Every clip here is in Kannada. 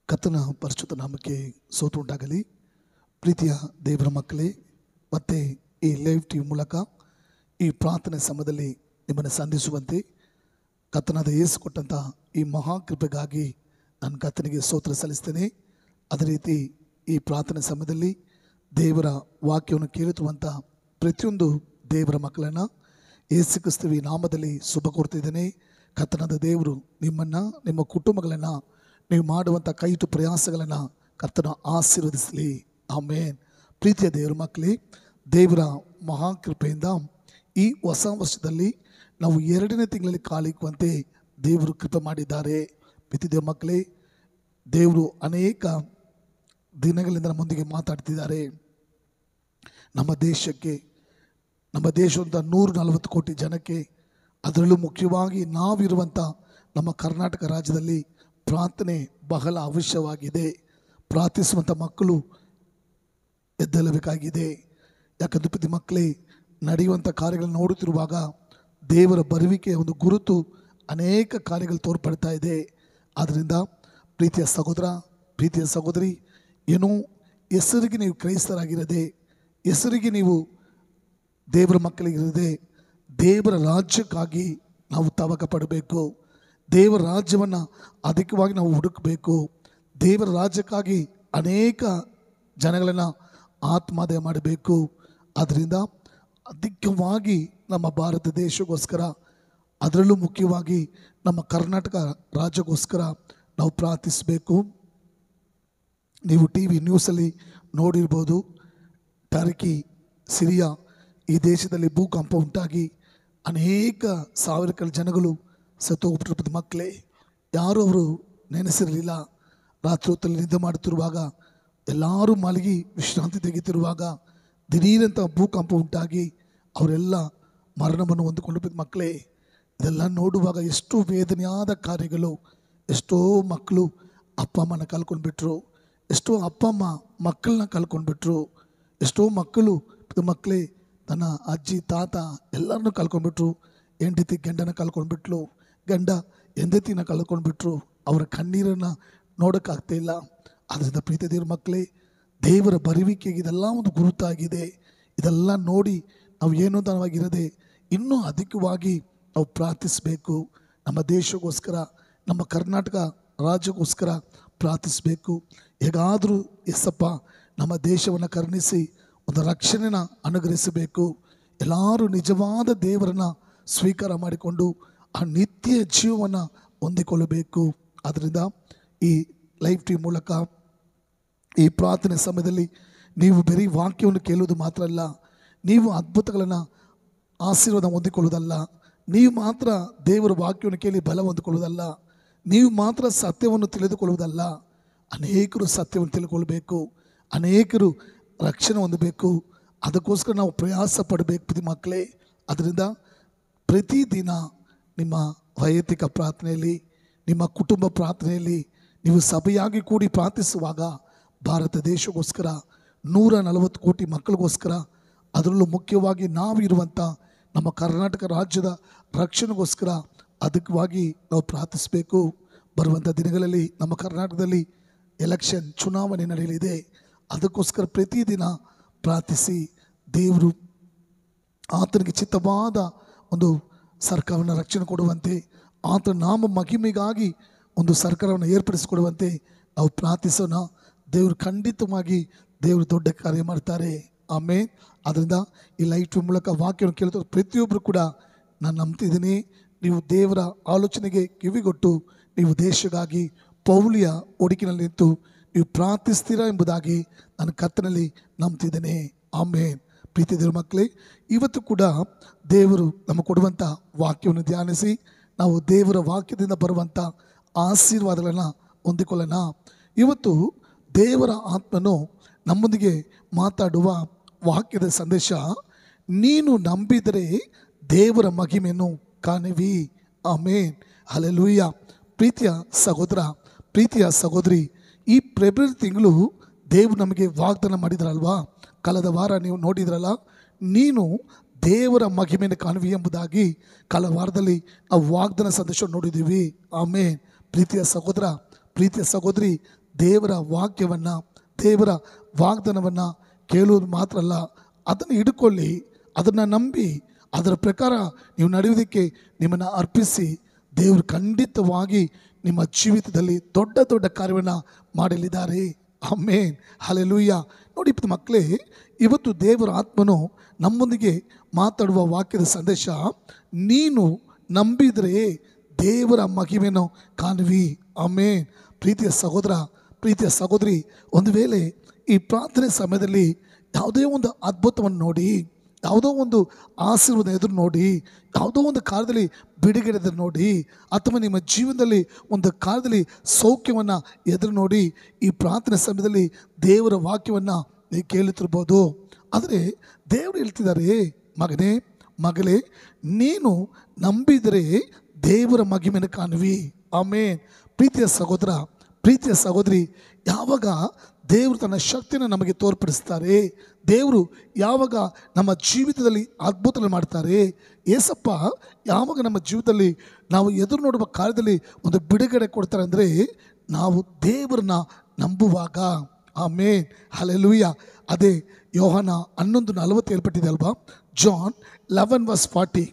ಕರ್ತನ ಪರಿಶುದ್ಧ ನಾಮಕ್ಕೆ ಸೋತು ಉಂಟಾಗಲಿ ಪ್ರೀತಿಯ ದೇವರ ಮಕ್ಕಳೇ ಮತ್ತೆ ಈ ಲೈವ್ ಟಿವಿ ಮೂಲಕ ಈ ಪ್ರಾರ್ಥನೆ ಸಮಯದಲ್ಲಿ ನಿಮ್ಮನ್ನು ಸಂಧಿಸುವಂತೆ ಕರ್ತನಾದ ಯೇಸು ಕೊಟ್ಟಂಥ ಈ ಮಹಾಕೃಪೆಗಾಗಿ ನಾನು ಕರ್ತನಿಗೆ ಸ್ತೋತ್ರ ಸಲ್ಲಿಸ್ತೇನೆ ಅದೇ ರೀತಿ ಈ ಪ್ರಾರ್ಥನೆ ಸಮಯದಲ್ಲಿ ದೇವರ ವಾಕ್ಯವನ್ನು ಕೇಳುತ್ತಿರುವಂಥ ಪ್ರತಿಯೊಂದು ದೇವರ ಮಕ್ಕಳನ್ನು ಯೇಸು ಕ್ರಿಸ್ತುವಿ ನಾಮದಲ್ಲಿ ಶುಭ ಕೋರ್ತಿದ್ದೇನೆ ಕರ್ತನಾದ ದೇವರು ನಿಮ್ಮನ್ನು ನಿಮ್ಮ ಕುಟುಂಬಗಳನ್ನು ನೀವು ಮಾಡುವಂಥ ಕೈಟು ಪ್ರಯಾಸಗಳನ್ನು ಕರ್ತನ ಆಶೀರ್ವದಿಸಲಿ ಆಮೇನ್ ಪ್ರೀತಿಯ ದೇವರ ಮಕ್ಕಳೇ ದೇವರ ಮಹಾಕೃಪೆಯಿಂದ ಈ ಹೊಸ ವರ್ಷದಲ್ಲಿ ನಾವು ಎರಡನೇ ತಿಂಗಳಲ್ಲಿ ಕಾಲಿಕ್ಕುವಂತೆ ದೇವರು ಕೃಪೆ ಮಾಡಿದ್ದಾರೆ ಪ್ರೀತಿಯ ಮಕ್ಕಳೇ ದೇವರು ಅನೇಕ ದಿನಗಳಿಂದ ನಮ್ಮೊಂದಿಗೆ ಮಾತಾಡ್ತಿದ್ದಾರೆ ನಮ್ಮ ದೇಶಕ್ಕೆ ನಮ್ಮ ದೇಶದ ನೂರ ನಲವತ್ತು ಕೋಟಿ ಜನಕ್ಕೆ ಅದರಲ್ಲೂ ಮುಖ್ಯವಾಗಿ ನಾವಿರುವಂಥ ನಮ್ಮ ಕರ್ನಾಟಕ ರಾಜ್ಯದಲ್ಲಿ ಪ್ರಾರ್ಥನೆ ಬಹಳ ಅವಶ್ಯವಾಗಿದೆ ಪ್ರಾರ್ಥಿಸುವಂಥ ಮಕ್ಕಳು ಎದ್ದೇಳಬೇಕಾಗಿದೆ ಯಾಕಂದ್ರೆ ಪ್ರತಿ ಮಕ್ಕಳೇ ನಡೆಯುವಂಥ ಕಾರ್ಯಗಳನ್ನು ನೋಡುತ್ತಿರುವಾಗ ದೇವರ ಬರುವಿಕೆಯ ಒಂದು ಗುರುತು ಅನೇಕ ಕಾರ್ಯಗಳು ತೋರ್ಪಡ್ತಾ ಇದೆ ಆದ್ದರಿಂದ ಪ್ರೀತಿಯ ಸಹೋದರ ಪ್ರೀತಿಯ ಸಹೋದರಿ ಏನೋ ಹೆಸರಿಗೆ ನೀವು ಕ್ರೈಸ್ತರಾಗಿರದೆ ಹೆಸರಿಗೆ ನೀವು ದೇವರ ಮಕ್ಕಳಿಗಿರದೆ ದೇವರ ರಾಜ್ಯಕ್ಕಾಗಿ ನಾವು ತವಕ ಪಡಬೇಕು ದೇವರ ರಾಜ್ಯವನ್ನು ಅಧಿಕವಾಗಿ ನಾವು ಹುಡುಕಬೇಕು ದೇವರ ರಾಜ್ಯಕ್ಕಾಗಿ ಅನೇಕ ಜನಗಳನ್ನು ಆತ್ಮಹತ್ಯೆ ಮಾಡಬೇಕು ಆದ್ದರಿಂದ ಅಧಿಕವಾಗಿ ನಮ್ಮ ಭಾರತ ದೇಶಕ್ಕೋಸ್ಕರ ಅದರಲ್ಲೂ ಮುಖ್ಯವಾಗಿ ನಮ್ಮ ಕರ್ನಾಟಕ ರಾಜ್ಯಕ್ಕೋಸ್ಕರ ನಾವು ಪ್ರಾರ್ಥಿಸಬೇಕು ನೀವು ಟಿ ವಿ ನ್ಯೂಸಲ್ಲಿ ನೋಡಿರ್ಬೋದು ಟರ್ಕಿ ಸಿರಿಯಾ ಈ ದೇಶದಲ್ಲಿ ಭೂಕಂಪ ಉಂಟಾಗಿ ಅನೇಕ ಸಾವಿರ ಜನಗಳು ಸತ್ತು ಹೋಗ್ಬಿಟ್ಟಿರ್ಬೋದು ಮಕ್ಕಳೇ ಯಾರೂ ಅವರು ನೆನೆಸಿರಲಿಲ್ಲ ರಾತ್ರಿ ಹೊತ್ತಲ್ಲಿ ನಿದ್ದೆ ಮಾಡುತ್ತಿರುವಾಗ ಎಲ್ಲರೂ ಮಲಗಿ ವಿಶ್ರಾಂತಿ ತೆಗೆತಿರುವಾಗ ದಿಢೀರಂತ ಭೂಕಂಪ ಉಂಟಾಗಿ ಅವರೆಲ್ಲ ಮರಣವನ್ನು ಹೊಂದಿಕೊಂಡು ಮಕ್ಕಳೇ ಇದೆಲ್ಲ ನೋಡುವಾಗ ಎಷ್ಟು ವೇದನೆಯಾದ ಕಾರ್ಯಗಳು ಎಷ್ಟೋ ಮಕ್ಕಳು ಅಪ್ಪ ಅಮ್ಮನ ಕಳ್ಕೊಂಡ್ಬಿಟ್ರು ಎಷ್ಟೋ ಅಪ್ಪ ಅಮ್ಮ ಮಕ್ಕಳನ್ನ ಕಳ್ಕೊಂಡ್ಬಿಟ್ರು ಎಷ್ಟೋ ಮಕ್ಕಳು ಇದು ಮಕ್ಕಳೇ ತನ್ನ ಅಜ್ಜಿ ತಾತ ಎಲ್ಲರನ್ನೂ ಕಳ್ಕೊಂಡ್ಬಿಟ್ರು ಹೆಂಡತಿ ಗಂಡನ ಕಳ್ಕೊಂಡ್ಬಿಟ್ಲು ಗಂಡ ಹೆಂಡತಿನ ಕಳ್ಕೊಂಡ್ಬಿಟ್ರು ಅವರ ಕಣ್ಣೀರನ್ನು ನೋಡೋಕ್ಕಾಗ್ತಾ ಇಲ್ಲ ಅದರಿಂದ ಪ್ರೀತಿ ದೇವ್ರ ಮಕ್ಕಳೇ ದೇವರ ಬರುವಿಕೆಗೆ ಇದೆಲ್ಲ ಒಂದು ಗುರುತಾಗಿದೆ ಇದೆಲ್ಲ ನೋಡಿ ನಾವು ಏನೋದವಾಗಿರದೆ ಇನ್ನೂ ಅಧಿಕವಾಗಿ ನಾವು ಪ್ರಾರ್ಥಿಸಬೇಕು ನಮ್ಮ ದೇಶಕ್ಕೋಸ್ಕರ ನಮ್ಮ ಕರ್ನಾಟಕ ರಾಜ್ಯಕ್ಕೋಸ್ಕರ ಪ್ರಾರ್ಥಿಸಬೇಕು ಹೇಗಾದರೂ ಎಸಪ್ಪ ನಮ್ಮ ದೇಶವನ್ನು ಕರುಣಿಸಿ ಒಂದು ರಕ್ಷಣೆನ ಅನುಗ್ರಹಿಸಬೇಕು ಎಲ್ಲರೂ ನಿಜವಾದ ದೇವರನ್ನು ಸ್ವೀಕಾರ ಮಾಡಿಕೊಂಡು ಆ ನಿತ್ಯ ಜೀವವನ್ನು ಹೊಂದಿಕೊಳ್ಳಬೇಕು ಆದ್ದರಿಂದ ಈ ಲೈವ್ ಟಿ ಮೂಲಕ ಈ ಪ್ರಾರ್ಥನೆ ಸಮಯದಲ್ಲಿ ನೀವು ಬರೀ ವಾಕ್ಯವನ್ನು ಕೇಳುವುದು ಮಾತ್ರ ಅಲ್ಲ ನೀವು ಅದ್ಭುತಗಳನ್ನು ಆಶೀರ್ವಾದ ಹೊಂದಿಕೊಳ್ಳುವುದಲ್ಲ ನೀವು ಮಾತ್ರ ದೇವರ ವಾಕ್ಯವನ್ನು ಕೇಳಿ ಬಲ ಹೊಂದಿಕೊಳ್ಳುವುದಲ್ಲ ನೀವು ಮಾತ್ರ ಸತ್ಯವನ್ನು ತಿಳಿದುಕೊಳ್ಳುವುದಲ್ಲ ಅನೇಕರು ಸತ್ಯವನ್ನು ತಿಳ್ಕೊಳ್ಬೇಕು ಅನೇಕರು ರಕ್ಷಣೆ ಹೊಂದಬೇಕು ಅದಕ್ಕೋಸ್ಕರ ನಾವು ಪ್ರಯಾಸ ಪಡಬೇಕು ಪ್ರತಿ ಮಕ್ಕಳೇ ಅದರಿಂದ ಪ್ರತಿದಿನ ನಿಮ್ಮ ವೈಯಕ್ತಿಕ ಪ್ರಾರ್ಥನೆಯಲ್ಲಿ ನಿಮ್ಮ ಕುಟುಂಬ ಪ್ರಾರ್ಥನೆಯಲ್ಲಿ ನೀವು ಸಭೆಯಾಗಿ ಕೂಡಿ ಪ್ರಾರ್ಥಿಸುವಾಗ ಭಾರತ ದೇಶಕ್ಕೋಸ್ಕರ ನೂರ ನಲವತ್ತು ಕೋಟಿ ಮಕ್ಕಳಿಗೋಸ್ಕರ ಅದರಲ್ಲೂ ಮುಖ್ಯವಾಗಿ ನಾವಿರುವಂಥ ನಮ್ಮ ಕರ್ನಾಟಕ ರಾಜ್ಯದ ರಕ್ಷಣೆಗೋಸ್ಕರ ಅದಕ್ಕಾಗಿ ನಾವು ಪ್ರಾರ್ಥಿಸಬೇಕು ಬರುವಂಥ ದಿನಗಳಲ್ಲಿ ನಮ್ಮ ಕರ್ನಾಟಕದಲ್ಲಿ ಎಲೆಕ್ಷನ್ ಚುನಾವಣೆ ನಡೆಯಲಿದೆ ಅದಕ್ಕೋಸ್ಕರ ಪ್ರತಿದಿನ ಪ್ರಾರ್ಥಿಸಿ ದೇವರು ಆತನಿಗೆ ಚಿತ್ತವಾದ ಒಂದು ಸರ್ಕಾರವನ್ನು ರಕ್ಷಣೆ ಕೊಡುವಂತೆ ಆತನ ನಾಮ ಮಹಿಮೆಗಾಗಿ ಒಂದು ಸರ್ಕಾರವನ್ನು ಏರ್ಪಡಿಸಿಕೊಡುವಂತೆ ನಾವು ಪ್ರಾರ್ಥಿಸೋಣ ದೇವರು ಖಂಡಿತವಾಗಿ ದೇವರು ದೊಡ್ಡ ಕಾರ್ಯ ಮಾಡ್ತಾರೆ ಆಮೇಲೆ ಅದರಿಂದ ಈ ಲೈಟ್ ಮೂಲಕ ವಾಕ್ಯವನ್ನು ಕೇಳ್ತಾರೆ ಪ್ರತಿಯೊಬ್ಬರು ಕೂಡ ನಾನು ನಂಬ್ತಿದ್ದೀನಿ ನೀವು ದೇವರ ಆಲೋಚನೆಗೆ ಕಿವಿಗೊಟ್ಟು ನೀವು ದೇಶಕ್ಕಾಗಿ ಪೌಲಿಯ ಒಡಕಿನಲ್ಲಿ ನಿಂತು ನೀವು ಪ್ರಾರ್ಥಿಸ್ತೀರಾ ಎಂಬುದಾಗಿ ನಾನು ಕತ್ತನಲ್ಲಿ ನಂಬ್ತಿದ್ದೇನೆ ಆಮೇನ್ ಪ್ರೀತಿ ದೇವ್ರ ಮಕ್ಕಳೇ ಇವತ್ತು ಕೂಡ ದೇವರು ನಮ್ಮ ಕೊಡುವಂಥ ವಾಕ್ಯವನ್ನು ಧ್ಯಾನಿಸಿ ನಾವು ದೇವರ ವಾಕ್ಯದಿಂದ ಬರುವಂಥ ಆಶೀರ್ವಾದಗಳನ್ನು ಹೊಂದಿಕೊಳ್ಳೋಣ ಇವತ್ತು ದೇವರ ಆತ್ಮನು ನಮ್ಮೊಂದಿಗೆ ಮಾತಾಡುವ ವಾಕ್ಯದ ಸಂದೇಶ ನೀನು ನಂಬಿದರೆ ದೇವರ ಮಹಿಮೆಯನ್ನು ಕಾಣುವಿ ಆಮೇನ್ ಹಲಲುಯ್ಯ ಪ್ರೀತಿಯ ಸಹೋದರ ಪ್ರೀತಿಯ ಸಹೋದರಿ ಈ ಫೆಬ್ರವರಿ ತಿಂಗಳು ದೇವರು ನಮಗೆ ವಾಗ್ದಾನ ಮಾಡಿದ್ರಲ್ವಾ ಕಳೆದ ವಾರ ನೀವು ನೋಡಿದ್ರಲ್ಲ ನೀನು ದೇವರ ಮಹಿಮೆಯನ್ನು ಕಾಣುವಿ ಎಂಬುದಾಗಿ ಕಳೆದ ವಾರದಲ್ಲಿ ನಾವು ವಾಗ್ದಾನ ಸಂದೇಶ ನೋಡಿದ್ದೀವಿ ಆಮೇನ್ ಪ್ರೀತಿಯ ಸಹೋದರ ಪ್ರೀತಿಯ ಸಹೋದರಿ ದೇವರ ವಾಕ್ಯವನ್ನು ದೇವರ ವಾಗ್ದಾನವನ್ನು ಕೇಳುವುದು ಮಾತ್ರ ಅಲ್ಲ ಅದನ್ನು ಹಿಡ್ಕೊಳ್ಳಿ ಅದನ್ನು ನಂಬಿ ಅದರ ಪ್ರಕಾರ ನೀವು ನಡೆಯುವುದಕ್ಕೆ ನಿಮ್ಮನ್ನು ಅರ್ಪಿಸಿ ದೇವರು ಖಂಡಿತವಾಗಿ ನಿಮ್ಮ ಜೀವಿತದಲ್ಲಿ ದೊಡ್ಡ ದೊಡ್ಡ ಕಾರ್ಯವನ್ನು ಮಾಡಲಿದ್ದಾರೆ ಅಮೇನ್ ಹಲೆಲೂಯ್ಯ ನೋಡಿ ಪ್ರಿಯ ಮಕ್ಕಳೇ ಇವತ್ತು ದೇವರ ಆತ್ಮನು ನಮ್ಮೊಂದಿಗೆ ಮಾತಾಡುವ ವಾಕ್ಯದ ಸಂದೇಶ ನೀನು ನಂಬಿದರೆ ದೇವರ ಮಹಿಮೆಯನ್ನು ಕಾಣುವಿ ಆಮೇನ್ ಪ್ರೀತಿಯ ಸಹೋದರ ಪ್ರೀತಿಯ ಸಹೋದರಿ ಒಂದು ವೇಳೆ ಈ ಪ್ರಾರ್ಥನೆ ಸಮಯದಲ್ಲಿ ಯಾವುದೇ ಒಂದು ಅದ್ಭುತವನ್ನು ನೋಡಿ ಯಾವುದೋ ಒಂದು ಆಶೀರ್ವಾದ ಎದುರು ನೋಡಿ ಯಾವುದೋ ಒಂದು ಕಾರ್ಯದಲ್ಲಿ ಬಿಡುಗಡೆ ನೋಡಿ ಅಥವಾ ನಿಮ್ಮ ಜೀವನದಲ್ಲಿ ಒಂದು ಕಾರ್ಯದಲ್ಲಿ ಸೌಖ್ಯವನ್ನು ಎದುರು ನೋಡಿ ಈ ಪ್ರಾರ್ಥನೆ ಸಮಯದಲ್ಲಿ ದೇವರ ವಾಕ್ಯವನ್ನು ನೀವು ಕೇಳುತ್ತಿರ್ಬೋದು ಆದರೆ ದೇವರು ಹೇಳ್ತಿದ್ದಾರೆ ಮಗನೇ ಮಗಳೇ ನೀನು ನಂಬಿದರೆ ದೇವರ ಮಗಿಮೆಯನ್ನು ಕಾಣುವಿ ಆಮೇನ್ ಪ್ರೀತಿಯ ಸಹೋದರ ಪ್ರೀತಿಯ ಸಹೋದರಿ ಯಾವಾಗ ದೇವರು ತನ್ನ ಶಕ್ತಿಯನ್ನು ನಮಗೆ ತೋರ್ಪಡಿಸ್ತಾರೆ ದೇವರು ಯಾವಾಗ ನಮ್ಮ ಜೀವಿತದಲ್ಲಿ ಅದ್ಭುತಗಳು ಮಾಡ್ತಾರೆ ಏಸಪ್ಪ ಯಾವಾಗ ನಮ್ಮ ಜೀವಿತದಲ್ಲಿ ನಾವು ಎದುರು ನೋಡುವ ಕಾರ್ಯದಲ್ಲಿ ಒಂದು ಬಿಡುಗಡೆ ಕೊಡ್ತಾರೆ ಅಂದರೆ ನಾವು ದೇವರನ್ನ ನಂಬುವಾಗ ಆಮೇನ್ ಹಲೆಲೂಯ ಅದೇ ಯೋಹನ ಹನ್ನೊಂದು ನಲವತ್ತು ಹೇಳ್ಪಟ್ಟಿದೆ ಅಲ್ವಾ ಜಾನ್ ಲೆವೆನ್ ವಾಸ್ ಫಾರ್ಟಿ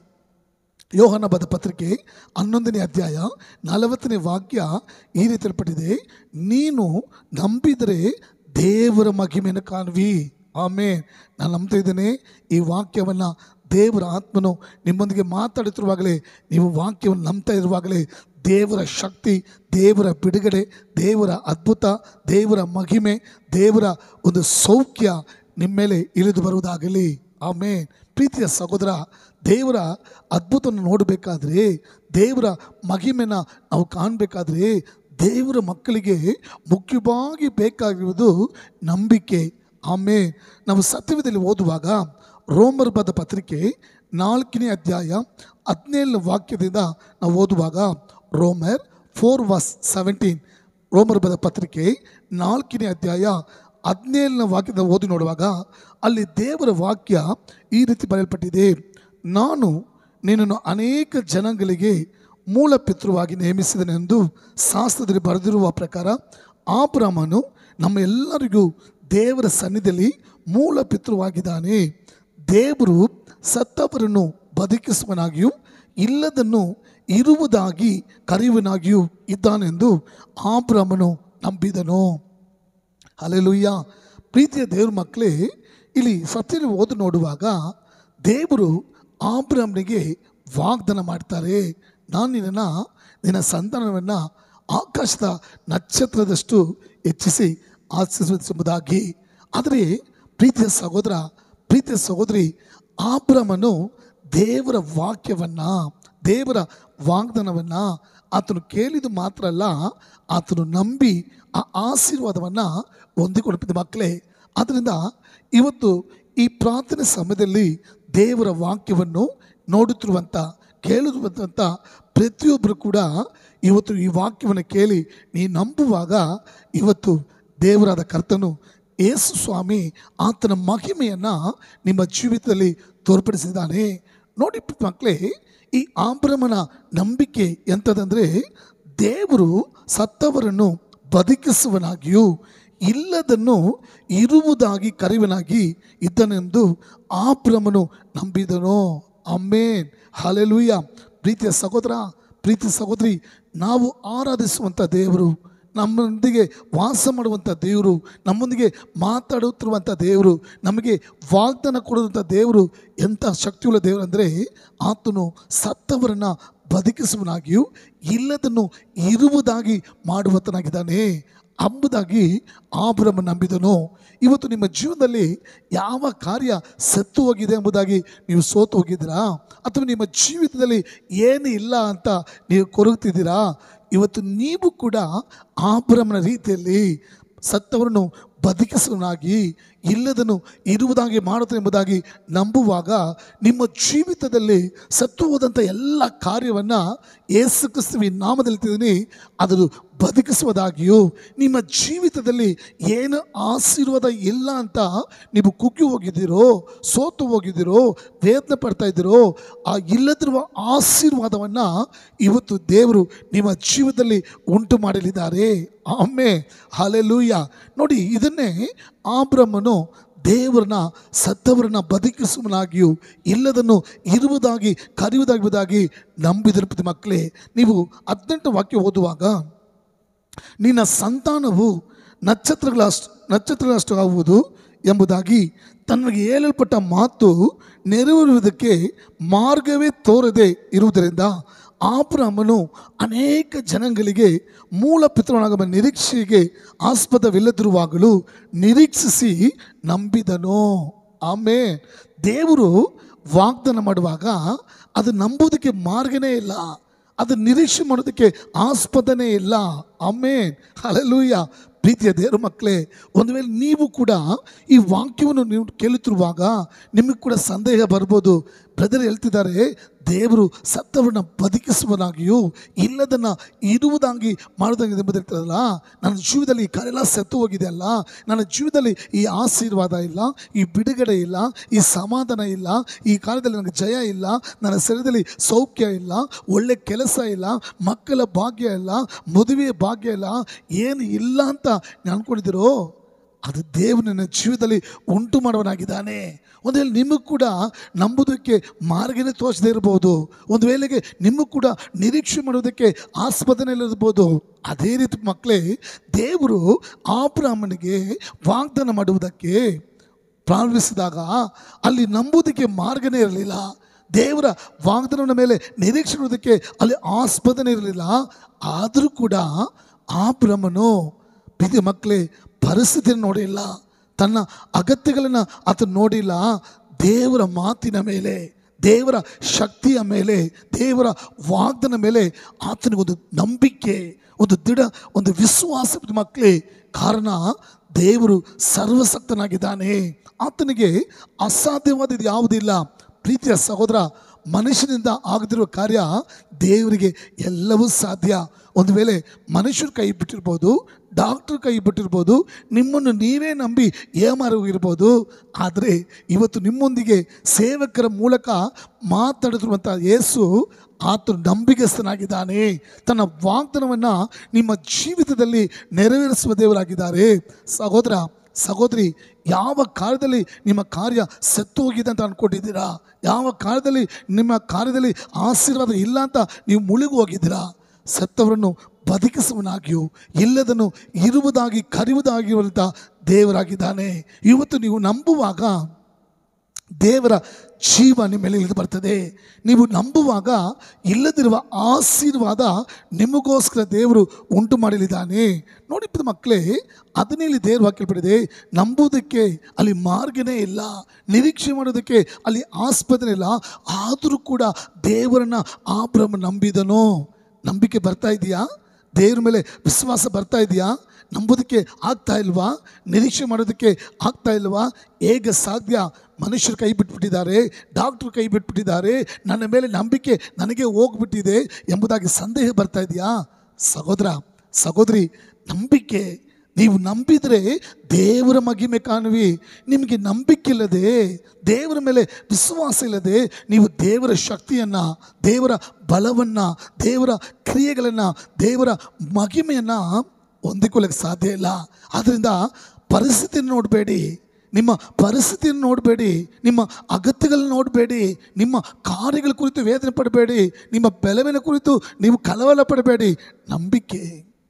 ಯೋಹನ ಬದ ಪತ್ರಿಕೆ ಹನ್ನೊಂದನೇ ಅಧ್ಯಾಯ ನಲವತ್ತನೇ ವಾಕ್ಯ ಈ ರೀತಿ ಹೇಳ್ಪಟ್ಟಿದೆ ನೀನು ನಂಬಿದರೆ ದೇವರ ಮಹಿಮೆಯನ್ನು ಕಾಣುವಿ ಆಮೇನ್ ನಾನು ನಂಬ್ತಾ ಇದ್ದೇನೆ ಈ ವಾಕ್ಯವನ್ನು ದೇವರ ಆತ್ಮನು ನಿಮ್ಮೊಂದಿಗೆ ಮಾತಾಡುತ್ತಿರುವಾಗಲೇ ನೀವು ವಾಕ್ಯವನ್ನು ನಂಬ್ತಾ ಇರುವಾಗಲೇ ದೇವರ ಶಕ್ತಿ ದೇವರ ಬಿಡುಗಡೆ ದೇವರ ಅದ್ಭುತ ದೇವರ ಮಹಿಮೆ ದೇವರ ಒಂದು ಸೌಖ್ಯ ನಿಮ್ಮ ಮೇಲೆ ಇಳಿದು ಬರುವುದಾಗಲಿ ಆಮೇನ್ ಪ್ರೀತಿಯ ಸಹೋದರ ದೇವರ ಅದ್ಭುತವನ್ನು ನೋಡಬೇಕಾದ್ರೆ ದೇವರ ಮಹಿಮೆನ ನಾವು ಕಾಣಬೇಕಾದ್ರೆ ದೇವರ ಮಕ್ಕಳಿಗೆ ಮುಖ್ಯವಾಗಿ ಬೇಕಾಗಿರುವುದು ನಂಬಿಕೆ ಆಮೇಲೆ ನಾವು ಸತ್ಯವಿದಲ್ಲಿ ಓದುವಾಗ ರೋಮರ್ ಬದ ಪತ್ರಿಕೆ ನಾಲ್ಕನೇ ಅಧ್ಯಾಯ ಹದಿನೇಳನೇ ವಾಕ್ಯದಿಂದ ನಾವು ಓದುವಾಗ Romans four verse seventeen Romans ಬದ ಪತ್ರಿಕೆ ನಾಲ್ಕನೇ ಅಧ್ಯಾಯ ಹದಿನೇಳನೇ ವಾಕ್ಯದ ಓದಿ ನೋಡುವಾಗ ಅಲ್ಲಿ ದೇವರ ವಾಕ್ಯ ಈ ರೀತಿ ಬರೆಯಲ್ಪಟ್ಟಿದೆ ನಾನು ನಿನ್ನನ್ನು ಅನೇಕ ಜನಗಳಿಗೆ ಮೂಲ ಪಿತೃವಾಗಿ ನೇಮಿಸಿದನೆಂದು ಶಾಸ್ತ್ರದಲ್ಲಿ ಬರೆದಿರುವ ಪ್ರಕಾರ ಆಬ್ರಾಮನು ನಮ್ಮ ಎಲ್ಲರಿಗೂ ದೇವರ ಸನ್ನಿಧಿಯಲ್ಲಿ ಮೂಲ ಪಿತೃವಾಗಿದ್ದಾನೆ ದೇವರು ಸತ್ತವರನ್ನು ಬದುಕಿಸುವನಾಗಿಯೂ ಇಲ್ಲದನ್ನು ಇರುವುದಾಗಿ ಕರೆಯುವನಾಗಿಯೂ ಇದ್ದಾನೆಂದು ಆಬ್ರಾಮನು ನಂಬಿದನು ಅಲೆಲುಯ್ಯ ಪ್ರೀತಿಯ ದೇವ್ರ ಮಕ್ಕಳೇ ಇಲ್ಲಿ ಸತ್ಯನ ಓದು ನೋಡುವಾಗ ದೇವರು ಆಬ್ರಾಮ್ನಿಗೆ ವಾಗ್ದಾನ ಮಾಡ್ತಾರೆ ನಾನು ನಿನ್ನನ್ನು ನಿನ್ನ ಸಂತಾನವನ್ನು ಆಕಾಶದ ನಕ್ಷತ್ರದಷ್ಟು ಹೆಚ್ಚಿಸಿ ಆಶೀರ್ವದಿಸುವುದಾಗಿ ಆದರೆ ಪ್ರೀತಿಯ ಸಹೋದರ ಪ್ರೀತಿಯ ಸಹೋದರಿ ಆಬ್ರಮನು ದೇವರ ವಾಕ್ಯವನ್ನು ದೇವರ ವಾಗ್ದಾನವನ್ನು ಆತನು ಕೇಳಿದು ಮಾತ್ರ ಅಲ್ಲ ಆತನು ನಂಬಿ ಆ ಆಶೀರ್ವಾದವನ್ನು ಹೊಂದಿಕೊಂಡಿದ್ದ ಮಕ್ಕಳೇ ಆದ್ದರಿಂದ ಇವತ್ತು ಈ ಪ್ರಾರ್ಥನೆ ಸಮಯದಲ್ಲಿ ದೇವರ ವಾಕ್ಯವನ್ನು ನೋಡುತ್ತಿರುವಂಥ ಕೇಳುತ್ತಿರುವಂಥ ಪ್ರತಿಯೊಬ್ಬರು ಕೂಡ ಇವತ್ತು ಈ ವಾಕ್ಯವನ್ನು ಕೇಳಿ ನೀ ನಂಬುವಾಗ ಇವತ್ತು ದೇವರಾದ ಕರ್ತನು ಯೇಸು ಸ್ವಾಮಿ ಆತನ ಮಹಿಮೆಯನ್ನು ನಿಮ್ಮ ಜೀವಿತದಲ್ಲಿ ತೋರ್ಪಡಿಸಿದ್ದಾನೆ ನೋಡಿ ಮಕ್ಕಳೇ ಈ ಆಬ್ರಮನ ನಂಬಿಕೆ ಎಂಥದಂದರೆ ದೇವರು ಸತ್ತವರನ್ನು ಬದುಕಿಸುವನಾಗಿಯೂ ಇಲ್ಲದನ್ನು ಇರುವುದಾಗಿ ಕರೆಯುವನಾಗಿ ಇದ್ದನೆಂದು ಆಬ್ರಮನು ನಂಬಿದನು ಅಮ್ಮೇನ್ ಹಾಲೆಲೂಯ ಪ್ರೀತಿಯ ಸಹೋದರ ಪ್ರೀತಿ ಸಹೋದರಿ ನಾವು ಆರಾಧಿಸುವಂಥ ದೇವರು ನಮ್ಮೊಂದಿಗೆ ವಾಸ ಮಾಡುವಂಥ ದೇವರು ನಮ್ಮೊಂದಿಗೆ ಮಾತಾಡುತ್ತಿರುವಂಥ ದೇವರು ನಮಗೆ ವಾಗ್ದಾನ ಕೊಡುವಂಥ ದೇವರು ಎಂಥ ಶಕ್ತಿಯುಳ್ಳ ದೇವರು ಅಂದರೆ ಆತನು ಸತ್ತವರನ್ನು ಬದುಕಿಸುವನಾಗಿಯೂ ಇಲ್ಲದನ್ನು ಇರುವುದಾಗಿ ಮಾಡುವಂತನಾಗಿದ್ದಾನೆ ಅಂಬುದಾಗಿ ಆಬ್ರಮ ನಂಬಿದನು ಇವತ್ತು ನಿಮ್ಮ ಜೀವನದಲ್ಲಿ ಯಾವ ಕಾರ್ಯ ಸತ್ತು ಹೋಗಿದೆ ಎಂಬುದಾಗಿ ನೀವು ಸೋತು ಹೋಗಿದ್ದೀರಾ ಅಥವಾ ನಿಮ್ಮ ಜೀವಿತದಲ್ಲಿ ಏನು ಇಲ್ಲ ಅಂತ ನೀವು ಕೊರಗ್ತಿದ್ದೀರಾ ಇವತ್ತು ನೀವು ಕೂಡ ಆಬ್ರಮನ ರೀತಿಯಲ್ಲಿ ಸತ್ತವರನ್ನು ಬದುಕಿಸುವನಾಗಿ ಇಲ್ಲದನ್ನು ಇರುವುದಾಗಿ ಮಾಡುತ್ತದೆ ಎಂಬುದಾಗಿ ನಂಬುವಾಗ ನಿಮ್ಮ ಜೀವಿತದಲ್ಲಿ ಸತ್ತು ಹೋದಂಥ ಎಲ್ಲ ಕಾರ್ಯವನ್ನು ಯೇಸು ಕ್ರಿಸ್ತುವಿನ ನಾಮದಲ್ಲಿ ತಿಳಿದೀನಿ ಅದನ್ನು ಬದುಕಿಸುವುದಾಗಿಯೂ ನಿಮ್ಮ ಜೀವಿತದಲ್ಲಿ ಏನು ಆಶೀರ್ವಾದ ಇಲ್ಲ ಅಂತ ನೀವು ಕುಗ್ಗಿ ಹೋಗಿದ್ದೀರೋ ಸೋತು ಹೋಗಿದ್ದೀರೋ ಪ್ರಯತ್ನ ಪಡ್ತಾ ಇದ್ದೀರೋ ಆ ಇಲ್ಲದಿರುವ ಆಶೀರ್ವಾದವನ್ನು ಇವತ್ತು ದೇವರು ನಿಮ್ಮ ಜೀವಿತದಲ್ಲಿ ಉಂಟು ಮಾಡಲಿದ್ದಾರೆ ಆಮೆ ಹಾಲೆಲೂಯ ನೋಡಿ ಇದನ್ನೇ ಆಬ್ರಹ್ಮನು ದೇವರನ್ನ ಸತ್ತವರನ್ನ ಬದುಕಿಸುವನಾಗಿಯೂ ಇಲ್ಲದನ್ನು ಇರುವುದಾಗಿ ಕರೆಯುವುದಾಗುವುದಾಗಿ ನಂಬಿದ್ರ ಪ್ರತಿ ಮಕ್ಕಳೇ ನೀವು ಹದಿನೆಂಟು ವಾಕ್ಯ ಓದುವಾಗ ನಿನ್ನ ಸಂತಾನವು ನಕ್ಷತ್ರಗಳಷ್ಟು ನಕ್ಷತ್ರಗಳಷ್ಟು ಆಗುವುದು ಎಂಬುದಾಗಿ ತನಗೆ ಹೇಳಲ್ಪಟ್ಟ ಮಾತು ನೆರವೇರುವುದಕ್ಕೆ ಮಾರ್ಗವೇ ತೋರದೆ ಇರುವುದರಿಂದ ಆಬ್ರಾಮನು ಅನೇಕ ಜನಗಳಿಗೆ ಮೂಲ ಪಿತೃನಾಗಮ ನಿರೀಕ್ಷೆಗೆ ಆಸ್ಪದವಿಲ್ಲದಿರುವಾಗಲೂ ನಿರೀಕ್ಷಿಸಿ ನಂಬಿದನು ಆಮೇ ದೇವರು ವಾಗ್ದಾನ ಮಾಡುವಾಗ ಅದು ನಂಬುವುದಕ್ಕೆ ಮಾರ್ಗನೇ ಇಲ್ಲ ಅದು ನಿರೀಕ್ಷೆ ಮಾಡೋದಕ್ಕೆ ಆಸ್ಪದನೇ ಇಲ್ಲ ಆಮೇನ್ ಹಲಲೂಯ ಪ್ರೀತಿಯ ದೇವರ ಮಕ್ಕಳೇ ಒಂದು ವೇಳೆ ನೀವು ಕೂಡ ಈ ವಾಕ್ಯವನ್ನು ನೀವು ಕೇಳುತ್ತಿರುವಾಗ ನಿಮಗೆ ಕೂಡ ಸಂದೇಹ ಬರ್ಬೋದು ಬ್ರದರ್ ಹೇಳ್ತಿದ್ದಾರೆ ದೇವರು ಸತ್ತವರನ್ನ ಬದುಕಿಸುವನಾಗಿಯೂ ಇಲ್ಲದನ್ನ ಇರುವುದಾಗಿ ಮಾಡೋದಾಗಿದೆ ಎಂಬುದಿರ್ತದಲ್ಲ ನನ್ನ ಜೀವಿತದಲ್ಲಿ ಈ ಕಾರ್ಯ ಸತ್ತು ಹೋಗಿದೆ ಅಲ್ಲ ನನ್ನ ಜೀವಿತದಲ್ಲಿ ಈ ಆಶೀರ್ವಾದ ಇಲ್ಲ ಈ ಬಿಡುಗಡೆ ಇಲ್ಲ ಈ ಸಮಾಧಾನ ಇಲ್ಲ ಈ ಕಾಲದಲ್ಲಿ ನನಗೆ ಜಯ ಇಲ್ಲ ನನ್ನ ಶರೀರದಲ್ಲಿ ಸೌಖ್ಯ ಇಲ್ಲ ಒಳ್ಳೆ ಕೆಲಸ ಇಲ್ಲ ಮಕ್ಕಳ ಭಾಗ್ಯ ಇಲ್ಲ ಮದುವೆಯ ಭಾಗ್ಯ ಇಲ್ಲ ಏನು ಇಲ್ಲ ಅಂತ ನೀವು ಅನ್ಕೊಂಡಿದ್ದೀರೋ ಅದು ದೇವರು ನನ್ನ ಜೀವಿತದಲ್ಲಿ ಉಂಟು ಮಾಡುವನಾಗಿದ್ದಾನೆ ಒಂದು ವೇಳೆ ನಿಮಗೆ ಕೂಡ ನಂಬುವುದಕ್ಕೆ ಮಾರ್ಗನೇ ತೋಚದೇ ಇರ್ಬೋದು ಒಂದು ವೇಳೆಗೆ ನಿಮಗೆ ಕೂಡ ನಿರೀಕ್ಷೆ ಮಾಡೋದಕ್ಕೆ ಆಸ್ಪದನೆ ಇರ್ಬೋದು ಅದೇ ರೀತಿ ಮಕ್ಕಳೇ ದೇವರು ಆಬ್ರಾಹ್ಮನಿಗೆ ವಾಗ್ದಾನ ಮಾಡುವುದಕ್ಕೆ ಪ್ರಾರಂಭಿಸಿದಾಗ ಅಲ್ಲಿ ನಂಬುವುದಕ್ಕೆ ಮಾರ್ಗನೇ ಇರಲಿಲ್ಲ ದೇವರ ವಾಗ್ದಾನದ ಮೇಲೆ ನಿರೀಕ್ಷೆ ಇರೋದಕ್ಕೆ ಅಲ್ಲಿ ಆಸ್ಪದನೆ ಇರಲಿಲ್ಲ ಆದರೂ ಕೂಡ ಆ ಬ್ರಹ್ಮನು ಪ್ರೀತಿ ಮಕ್ಕಳೇ ಪರಿಸ್ಥಿತಿಯನ್ನು ನೋಡಿಲ್ಲ ತನ್ನ ಅಗತ್ಯಗಳನ್ನು ಆತ ನೋಡಿಲ್ಲ ದೇವರ ಮಾತಿನ ಮೇಲೆ ದೇವರ ಶಕ್ತಿಯ ಮೇಲೆ ದೇವರ ವಾಗ್ದಾನ ಮೇಲೆ ಆತನಿಗೊಂದು ನಂಬಿಕೆ ಒಂದು ದೃಢ ಒಂದು ವಿಶ್ವಾಸ ಮಕ್ಕಳೇ ಕಾರಣ ದೇವರು ಸರ್ವಸಕ್ತನಾಗಿದ್ದಾನೆ ಆತನಿಗೆ ಅಸಾಧ್ಯವಾದದ್ದು ಯಾವುದಿಲ್ಲ ಪ್ರೀತಿಯ ಸಹೋದರ ಮನುಷ್ಯನಿಂದ ಆಗದಿರುವ ಕಾರ್ಯ ದೇವರಿಗೆ ಎಲ್ಲವೂ ಸಾಧ್ಯ ಒಂದು ವೇಳೆ ಮನುಷ್ಯರು ಕೈ ಬಿಟ್ಟಿರ್ಬೋದು ಡಾಕ್ಟರ್ ಕೈ ಬಿಟ್ಟಿರ್ಬೋದು ನಿಮ್ಮನ್ನು ನೀವೇ ನಂಬಿ ಏಮಾರು ಹೋಗಿರ್ಬೋದು ಆದರೆ ಇವತ್ತು ನಿಮ್ಮೊಂದಿಗೆ ಸೇವಕರ ಮೂಲಕ ಮಾತಾಡಿರುವಂಥ ಯೇಸು ಆತನು ನಂಬಿಗಸ್ತನಾಗಿದ್ದಾನೆ ತನ್ನ ವಾಗ್ದಾನವನ್ನು ನಿಮ್ಮ ಜೀವಿತದಲ್ಲಿ ನೆರವೇರಿಸುವ ದೇವರಾಗಿದ್ದಾರೆ ಸಹೋದರ ಸಹೋದರಿ ಯಾವ ಕಾಲದಲ್ಲಿ ನಿಮ್ಮ ಕಾರ್ಯ ಸತ್ತು ಹೋಗಿದೆ ಅಂತ ಅಂದ್ಕೊಂಡಿದ್ದೀರಾ ಯಾವ ಕಾಲದಲ್ಲಿ ನಿಮ್ಮ ಕಾರ್ಯದಲ್ಲಿ ಆಶೀರ್ವಾದ ಇಲ್ಲ ಅಂತ ನೀವು ಮುಳುಗು ಹೋಗಿದ್ದೀರಾ ಸತ್ತವರನ್ನು ಬದುಕಿಸುವನಾಗಿಯೂ ಇಲ್ಲದನ್ನು ಇರುವುದಾಗಿ ಕರೆಯುವುದಾಗಿರುವಂಥ ದೇವರಾಗಿದ್ದಾನೆ ಇವತ್ತು ನೀವು ನಂಬುವಾಗ ದೇವರ ಜೀವ ನಿಮ್ಮ ಮೇಲೆ ಇಳಿದು ಬರ್ತದೆ ನೀವು ನಂಬುವಾಗ ಇಲ್ಲದಿರುವ ಆಶೀರ್ವಾದ ನಿಮಗೋಸ್ಕರ ದೇವರು ಉಂಟು ಮಾಡಲಿದ್ದಾನೆ ನೋಡಿ ಪ್ರಿಯ ಮಕ್ಕಳೇ ಅದನ್ನೇ ಇಲ್ಲಿ ದೇವರು ಹಾಕಿಲ್ಪಡಿದೆ ನಂಬುವುದಕ್ಕೆ ಅಲ್ಲಿ ಮಾರ್ಗನೇ ಇಲ್ಲ ನಿರೀಕ್ಷೆ ಮಾಡೋದಕ್ಕೆ ಅಲ್ಲಿ ಆಸ್ಪದನೆ ಇಲ್ಲ ಆದರೂ ಕೂಡ ದೇವರನ್ನ ಆ ಬ್ರಹ್ಮ ನಂಬಿದನು ನಂಬಿಕೆ ಬರ್ತಾ ಇದೆಯಾ ದೇವ್ರ ಮೇಲೆ ವಿಶ್ವಾಸ ಬರ್ತಾ ಇದೆಯಾ ನಂಬೋದಕ್ಕೆ ಆಗ್ತಾ ಇಲ್ವಾ ನಿರೀಕ್ಷೆ ಮಾಡೋದಕ್ಕೆ ಆಗ್ತಾ ಇಲ್ವಾ ಹೇಗೆ ಸಾಧ್ಯ ಮನುಷ್ಯರು ಕೈ ಬಿಟ್ಬಿಟ್ಟಿದ್ದಾರೆ ಡಾಕ್ಟ್ರು ಕೈ ಬಿಟ್ಬಿಟ್ಟಿದ್ದಾರೆ ನನ್ನ ಮೇಲೆ ನಂಬಿಕೆ ನನಗೆ ಹೋಗ್ಬಿಟ್ಟಿದೆ ಎಂಬುದಾಗಿ ಸಂದೇಹ ಬರ್ತಾ ಇದೆಯಾ ಸಹೋದರ ಸಹೋದರಿ ನಂಬಿಕೆ ನೀವು ನಂಬಿದರೆ ದೇವರ ಮಹಿಮೆ ಕಾಣುವಿ ನಿಮಗೆ ನಂಬಿಕೆ ಇಲ್ಲದೆ ದೇವರ ಮೇಲೆ ವಿಶ್ವಾಸ ಇಲ್ಲದೆ ನೀವು ದೇವರ ಶಕ್ತಿಯನ್ನು ದೇವರ ಬಲವನ್ನು ದೇವರ ಕ್ರಿಯೆಗಳನ್ನು ದೇವರ ಮಹಿಮೆಯನ್ನು ಹೊಂದಿಕೊಳ್ಳಕ್ಕೆ ಸಾಧ್ಯ ಇಲ್ಲ ಆದ್ದರಿಂದ ಪರಿಸ್ಥಿತಿಯನ್ನು ನೋಡಬೇಡಿ ನಿಮ್ಮ ಪರಿಸ್ಥಿತಿಯನ್ನು ನೋಡಬೇಡಿ ನಿಮ್ಮ ಅಗತ್ಯಗಳನ್ನ ನೋಡಬೇಡಿ ನಿಮ್ಮ ಕಾರ್ಯಗಳ ಕುರಿತು ವೇದನೆ ಪಡಬೇಡಿ ನಿಮ್ಮ ಬೆಲವಿನ ಕುರಿತು ನೀವು ಕಳವಳ ಪಡಬೇಡಿ ನಂಬಿಕೆ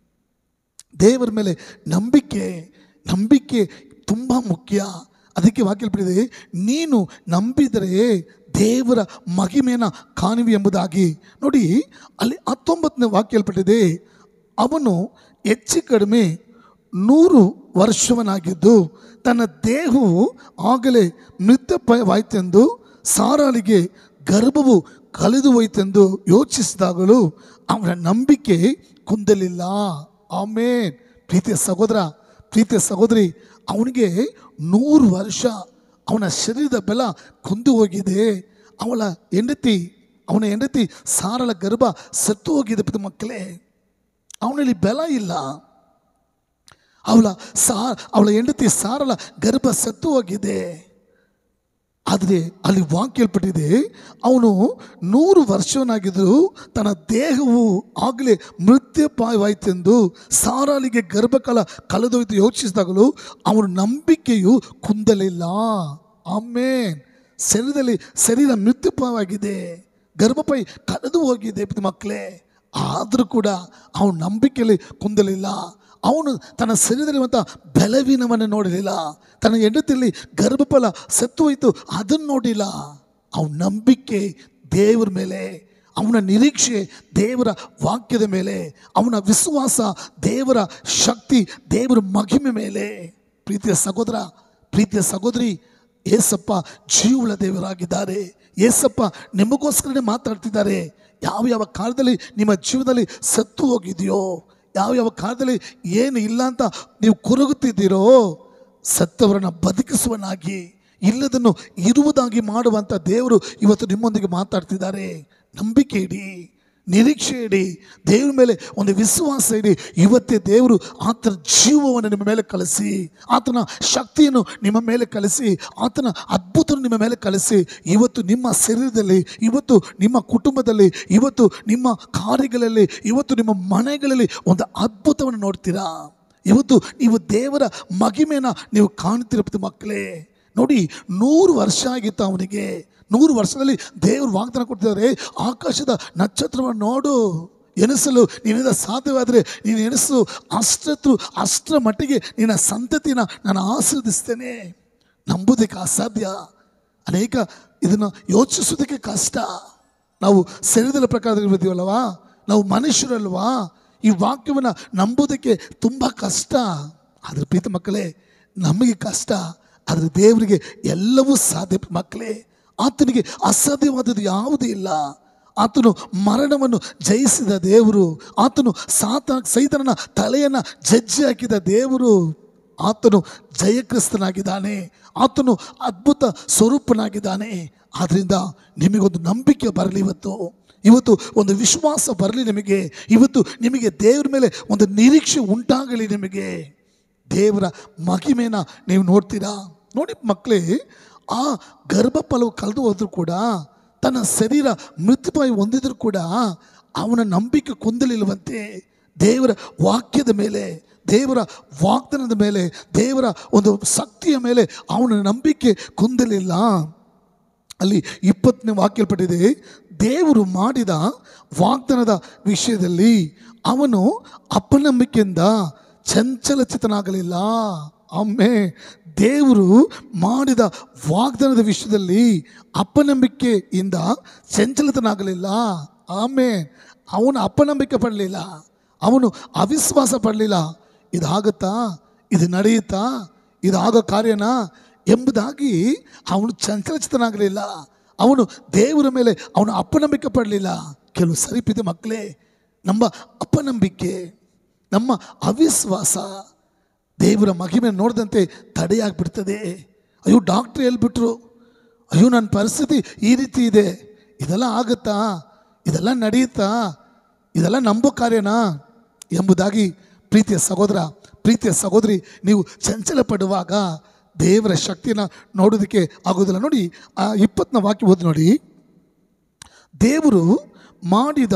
ದೇವರ ಮೇಲೆ ನಂಬಿಕೆ ನಂಬಿಕೆ ತುಂಬ ಮುಖ್ಯ ಅದಕ್ಕೆ ವಾಕ್ಯಲ್ಪಡಿದೆ ನೀನು ನಂಬಿದರೆ ದೇವರ ಮಹಿಮೆಯನ್ನು ಕಾಣುವಿ ಎಂಬುದಾಗಿ ನೋಡಿ ಅಲ್ಲಿ ಹತ್ತೊಂಬತ್ತನೇ ವಾಕ್ಯಲ್ಪಟ್ಟಿದೆ ಅವನು ಹೆಚ್ಚು ಕಡಿಮೆ ನೂರು ವರ್ಷವನಾಗಿದ್ದು ತನ್ನ ದೇಹವು ಆಗಲೇ ಮೃತವಾಯ್ತೆಂದು ಸಾರಾಳಿಗೆ ಗರ್ಭವು ಕಳೆದು ಹೋಯ್ತೆಂದು ಯೋಚಿಸಿದಾಗಲೂ ಅವನ ನಂಬಿಕೆ ಕುಂದಲಿಲ್ಲ ಆಮೇನ್ ಪ್ರೀತಿಯ ಸಹೋದರ ಪ್ರೀತಿಯ ಸಹೋದರಿ ಅವನಿಗೆ ನೂರು ವರ್ಷ ಅವನ ಶರೀರದ ಬೆಲ ಕುಂದು ಹೋಗಿದೆ ಅವಳ ಹೆಂಡತಿ ಅವನ ಹೆಂಡತಿ ಸಾರಳ ಗರ್ಭ ಸತ್ತು ಹೋಗಿದೆ ಪ್ರಿಯ ಮಕ್ಕಳೇ ಅವನಲ್ಲಿ ಬೆಲ ಇಲ್ಲ ಅವಳ ಸಾ ಅವಳ ಹೆಂಡತಿ ಸಾರಳ ಗರ್ಭ ಸತ್ತು ಹೋಗಿದೆ ಆದರೆ ಅಲ್ಲಿ ವಾಕ್ಯಲ್ಪಟ್ಟಿದೆ ಅವನು ನೂರು ವರ್ಷವನಾಗಿದ್ದು ತನ್ನ ದೇಹವು ಆಗಲೇ ಮೃತ್ಯಪಾಯವಾಯಿತೆಂದು ಸಾರಾಲಿಗೆ ಗರ್ಭಕಾಲ ಕಳೆದೋಯ್ತು ಯೋಚಿಸಿದಾಗಲೂ ಅವನ ನಂಬಿಕೆಯು ಕುಂದಲಿಲ್ಲ ಆಮೇನ್ ಶರೀರದಲ್ಲಿ ಶರೀರ ಮೃತ್ಯುಪಾಯವಾಗಿದೆ ಗರ್ಭಪಾಯಿ ಕಳೆದು ಹೋಗಿದೆ ಮಕ್ಕಳೇ ಆದರೂ ಕೂಡ ಅವನ ನಂಬಿಕೆಯಲ್ಲಿ ಕುಂದಲಿಲ್ಲ ಅವನು ತನ್ನ ಶರೀರದಲ್ಲಿರುವಂಥ ಬಲವೀನವನ್ನು ನೋಡಲಿಲ್ಲ ತನ್ನ ಹೆಂಡತಿಯಲ್ಲಿ ಗರ್ಭಫಲ ಸತ್ತು ಹೋಯಿತು ಅದನ್ನು ನೋಡಿಲ್ಲ ಅವನ ನಂಬಿಕೆ ದೇವರ ಮೇಲೆ ಅವನ ನಿರೀಕ್ಷೆ ದೇವರ ವಾಕ್ಯದ ಮೇಲೆ ಅವನ ವಿಶ್ವಾಸ ದೇವರ ಶಕ್ತಿ ದೇವರ ಮಹಿಮೆ ಮೇಲೆ ಪ್ರೀತಿಯ ಸಹೋದರ ಪ್ರೀತಿಯ ಸಹೋದರಿ ಏಸಪ್ಪ ಜೀವಳ ದೇವರಾಗಿದ್ದಾರೆ ಏಸಪ್ಪ ನಿಮಗೋಸ್ಕರನೇ ಮಾತಾಡ್ತಿದ್ದಾರೆ ಯಾವ ಯಾವ ಕಾಲದಲ್ಲಿ ನಿಮ್ಮ ಜೀವನದಲ್ಲಿ ಸತ್ತು ಹೋಗಿದೆಯೋ ಯಾವ ಯಾವ ಕಾಲದಲ್ಲಿ ಏನು ಇಲ್ಲ ಅಂತ ನೀವು ಕೊರಗುತ್ತಿದ್ದೀರೋ ಸತ್ತವರನ್ನ ಬದುಕಿಸುವನಾಗಿ ಇಲ್ಲದನ್ನು ಇರುವುದಾಗಿ ಮಾಡುವಂಥ ದೇವರು ಇವತ್ತು ನಿಮ್ಮೊಂದಿಗೆ ಮಾತಾಡ್ತಿದ್ದಾರೆ ನಂಬಿಕೆ ಇಡಿ ನಿರೀಕ್ಷೆ ಇಡಿ ದೇವ್ರ ಮೇಲೆ ಒಂದು ವಿಶ್ವಾಸ ಇಡಿ ಇವತ್ತೇ ದೇವರು ಆತನ ಜೀವವನ್ನು ನಿಮ್ಮ ಮೇಲೆ ಕಳಿಸಿ ಆತನ ಶಕ್ತಿಯನ್ನು ನಿಮ್ಮ ಮೇಲೆ ಕಳಿಸಿ ಆತನ ಅದ್ಭುತ ನಿಮ್ಮ ಮೇಲೆ ಕಳಿಸಿ ಇವತ್ತು ನಿಮ್ಮ ಶರೀರದಲ್ಲಿ ಇವತ್ತು ನಿಮ್ಮ ಕುಟುಂಬದಲ್ಲಿ ಇವತ್ತು ನಿಮ್ಮ ಕಾರ್ಯಗಳಲ್ಲಿ ಇವತ್ತು ನಿಮ್ಮ ಮನೆಗಳಲ್ಲಿ ಒಂದು ಅದ್ಭುತವನ್ನು ನೋಡ್ತೀರಾ ಇವತ್ತು ನೀವು ದೇವರ ಮಹಿಮೆನ ನೀವು ಕಾಣ್ತಿರಬಹುದು ಮಕ್ಕಳೇ ನೋಡಿ ನೂರು ವರ್ಷ ಆಗಿತ್ತು ಅವನಿಗೆ ನೂರು ವರ್ಷದಲ್ಲಿ ದೇವರು ವಾಗ್ದಾನ ಕೊಡ್ತಿದ್ದಾರೆ ಆಕಾಶದ ನಕ್ಷತ್ರವನ್ನು ನೋಡು ಎನಿಸಲು ನಿನ್ನಿಂದ ಸಾಧ್ಯವಾದರೆ ನೀನು ಎನಿಸು ಅಷ್ಟತ್ತು ಅಷ್ಟರ ಮಟ್ಟಿಗೆ ನಿನ್ನ ಸಂತತಿನ ನಾನು ಆಶೀರ್ದಿಸ್ತೇನೆ ನಂಬುವುದಕ್ಕೆ ಅಸಾಧ್ಯ ಅನೇಕ ಇದನ್ನು ಯೋಚಿಸೋದಕ್ಕೆ ಕಷ್ಟ ನಾವು ಶರೀರದ ಪ್ರಕಾರ ಇರ್ತೀವಲ್ವಾ ನಾವು ಮನುಷ್ಯರಲ್ವಾ ಈ ವಾಕ್ಯವನ್ನು ನಂಬುವುದಕ್ಕೆ ತುಂಬ ಕಷ್ಟ ಆದರೆ ಪ್ರೀತ ಮಕ್ಕಳೇ ನಮಗೆ ಕಷ್ಟ ಆದರೆ ದೇವರಿಗೆ ಎಲ್ಲವೂ ಸಾಧ್ಯ ಮಕ್ಕಳೇ ಆತನಿಗೆ ಅಸಾಧ್ಯವಾದದ್ದು ಯಾವುದೂ ಇಲ್ಲ ಆತನು ಮರಣವನ್ನು ಜಯಿಸಿದ ದೇವರು ಆತನು ಸಾತ ಸೈತನನ ತಲೆಯನ್ನು ಜಜ್ಜಿ ಹಾಕಿದ ದೇವರು ಆತನು ಜಯಕ್ರಿಸ್ತನಾಗಿದ್ದಾನೆ ಆತನು ಅದ್ಭುತ ಸ್ವರೂಪನಾಗಿದ್ದಾನೆ ಆದ್ದರಿಂದ ನಿಮಗೊಂದು ನಂಬಿಕೆ ಬರಲಿ ಇವತ್ತು ಇವತ್ತು ಒಂದು ವಿಶ್ವಾಸ ಬರಲಿ ನಿಮಗೆ ಇವತ್ತು ನಿಮಗೆ ದೇವರ ಮೇಲೆ ಒಂದು ನಿರೀಕ್ಷೆ ಉಂಟಾಗಲಿ ನಿಮಗೆ ದೇವರ ಮಹಿಮೆನ ನೀವು ನೋಡ್ತೀರಾ ನೋಡಿ ಮಕ್ಕಳೇ ಆ ಗರ್ಭಫಲವು ಕಳೆದು ಹೋದ್ರು ಕೂಡ ತನ್ನ ಶರೀರ ಮೃತ್ಯುಪಾಯಿ ಹೊಂದಿದ್ರು ಕೂಡ ಅವನ ನಂಬಿಕೆ ಕುಂದಲಿಲ್ವಂತೆ ದೇವರ ವಾಕ್ಯದ ಮೇಲೆ ದೇವರ ವಾಗ್ದಾನದ ಮೇಲೆ ದೇವರ ಒಂದು ಶಕ್ತಿಯ ಮೇಲೆ ಅವನ ನಂಬಿಕೆ ಕುಂದಲಿಲ್ಲ ಅಲ್ಲಿ ಇಪ್ಪತ್ತನೇ ವಾಕ್ಯಲ್ಪಟ್ಟಿದೆ ದೇವರು ಮಾಡಿದ ವಾಗ್ದಾನದ ವಿಷಯದಲ್ಲಿ ಅವನು ಅಪನಂಬಿಕೆಯಿಂದ ಚಂಚಲಚಿತನಾಗಲಿಲ್ಲ ಒಮ್ಮೆ ದೇವರು ಮಾಡಿದ ವಾಗ್ದಾನದ ವಿಷಯದಲ್ಲಿ ಅಪನಂಬಿಕೆಯಿಂದ ಚಂಚಲಿತನಾಗಲಿಲ್ಲ ಆಮೇ ಅವನು ಅಪನಂಬಿಕೆ ಪಡಲಿಲ್ಲ ಅವನು ಅವಿಶ್ವಾಸ ಪಡಲಿಲ್ಲ ಇದಾಗುತ್ತಾ ಇದು ನಡೆಯುತ್ತಾ ಇದಾಗೋ ಕಾರ್ಯನಾ ಎಂಬುದಾಗಿ ಅವನು ಚಂಚಲಚಿತನಾಗಲಿಲ್ಲ ಅವನು ದೇವರ ಮೇಲೆ ಅವನು ಅಪನಂಬಿಕೆ ಪಡಲಿಲ್ಲ ಕೆಲವು ಸರಿಪಿದ ಮಕ್ಕಳೇ ನಮ್ಮ ಅಪನಂಬಿಕೆ ನಮ್ಮ ಅವಿಶ್ವಾಸ ದೇವರ ಮಹಿಮೆ ನೋಡಿದಂತೆ ತಡೆಯಾಗ್ಬಿಡ್ತದೆ ಅಯ್ಯೋ ಡಾಕ್ಟ್ರ್ ಹೇಳ್ಬಿಟ್ರು ಅಯ್ಯೋ ನನ್ನ ಪರಿಸ್ಥಿತಿ ಈ ರೀತಿ ಇದೆ ಇದೆಲ್ಲ ಆಗುತ್ತಾ ಇದೆಲ್ಲ ನಡೆಯುತ್ತಾ ಇದೆಲ್ಲ ನಂಬೋ ಕಾರ್ಯನಾ ಎಂಬುದಾಗಿ ಪ್ರೀತಿಯ ಸಹೋದರ ಪ್ರೀತಿಯ ಸಹೋದರಿ ನೀವು ಚಂಚಲ ಪಡುವಾಗ ದೇವರ ಶಕ್ತಿನ ನೋಡೋದಕ್ಕೆ ಆಗೋದಿಲ್ಲ ನೋಡಿ ಆ ಇಪ್ಪತ್ತನ ವಾಕ್ಯ ಓದಿ ನೋಡಿ ದೇವರು ಮಾಡಿದ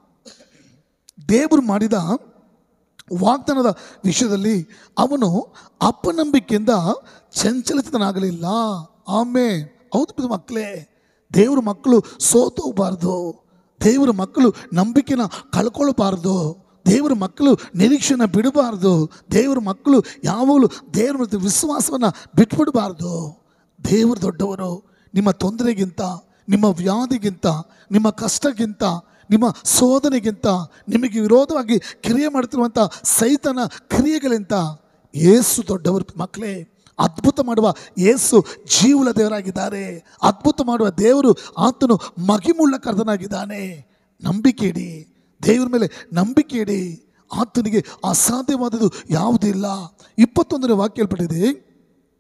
ದೇವರು ಮಾಡಿದ ವಾಗ್ದಾನದ ವಿಷಯದಲ್ಲಿ ಅವನು ಅಪನಂಬಿಕೆಯಿಂದ ಚಂಚಲಿತನಾಗಲಿಲ್ಲ ಆಮೇ ಹೌದು ಬಿಡು ಮಕ್ಕಳೇ ದೇವ್ರ ಮಕ್ಕಳು ಸೋತೋಗಬಾರ್ದು ದೇವರ ಮಕ್ಕಳು ನಂಬಿಕೆನ ಕಳ್ಕೊಳ್ಬಾರ್ದು ದೇವರ ಮಕ್ಕಳು ನಿರೀಕ್ಷೆನ ಬಿಡಬಾರ್ದು ದೇವರ ಮಕ್ಕಳು ಯಾವಾಗಲೂ ದೇವರ ಮೇಲೆ ವಿಶ್ವಾಸವನ್ನು ಬಿಟ್ಬಿಡಬಾರ್ದು ದೇವರು ದೊಡ್ಡವರು ನಿಮ್ಮ ತೊಂದರೆಗಿಂತ ನಿಮ್ಮ ವ್ಯಾಧಿಗಿಂತ ನಿಮ್ಮ ಕಷ್ಟಕ್ಕಿಂತ ನಿಮ್ಮ ಶೋಧನೆಗಿಂತ ನಿಮಗೆ ವಿರೋಧವಾಗಿ ಕ್ರಿಯೆ ಮಾಡ್ತಿರುವಂಥ ಸೈತನ ಕ್ರಿಯೆಗಳಿಂತ ಏಸು ದೊಡ್ಡವರು ಮಕ್ಕಳೇ ಅದ್ಭುತ ಮಾಡುವ ಏಸು ಜೀವನ ದೇವರಾಗಿದ್ದಾರೆ ಅದ್ಭುತ ಮಾಡುವ ದೇವರು ಆತನು ಮಗಿಮುಳ್ಳ ಕರ್ತನಾಗಿದ್ದಾನೆ ನಂಬಿಕೆ ಇಡಿ ದೇವರ ಮೇಲೆ ನಂಬಿಕೆ ಇಡಿ ಆತನಿಗೆ ಅಸಾಧ್ಯವಾದದ್ದು ಯಾವುದೂ ಇಲ್ಲ ಇಪ್ಪತ್ತೊಂದನೇ ವಾಕ್ಯ ಹೇಳ್ಪಟ್ಟಿದೆ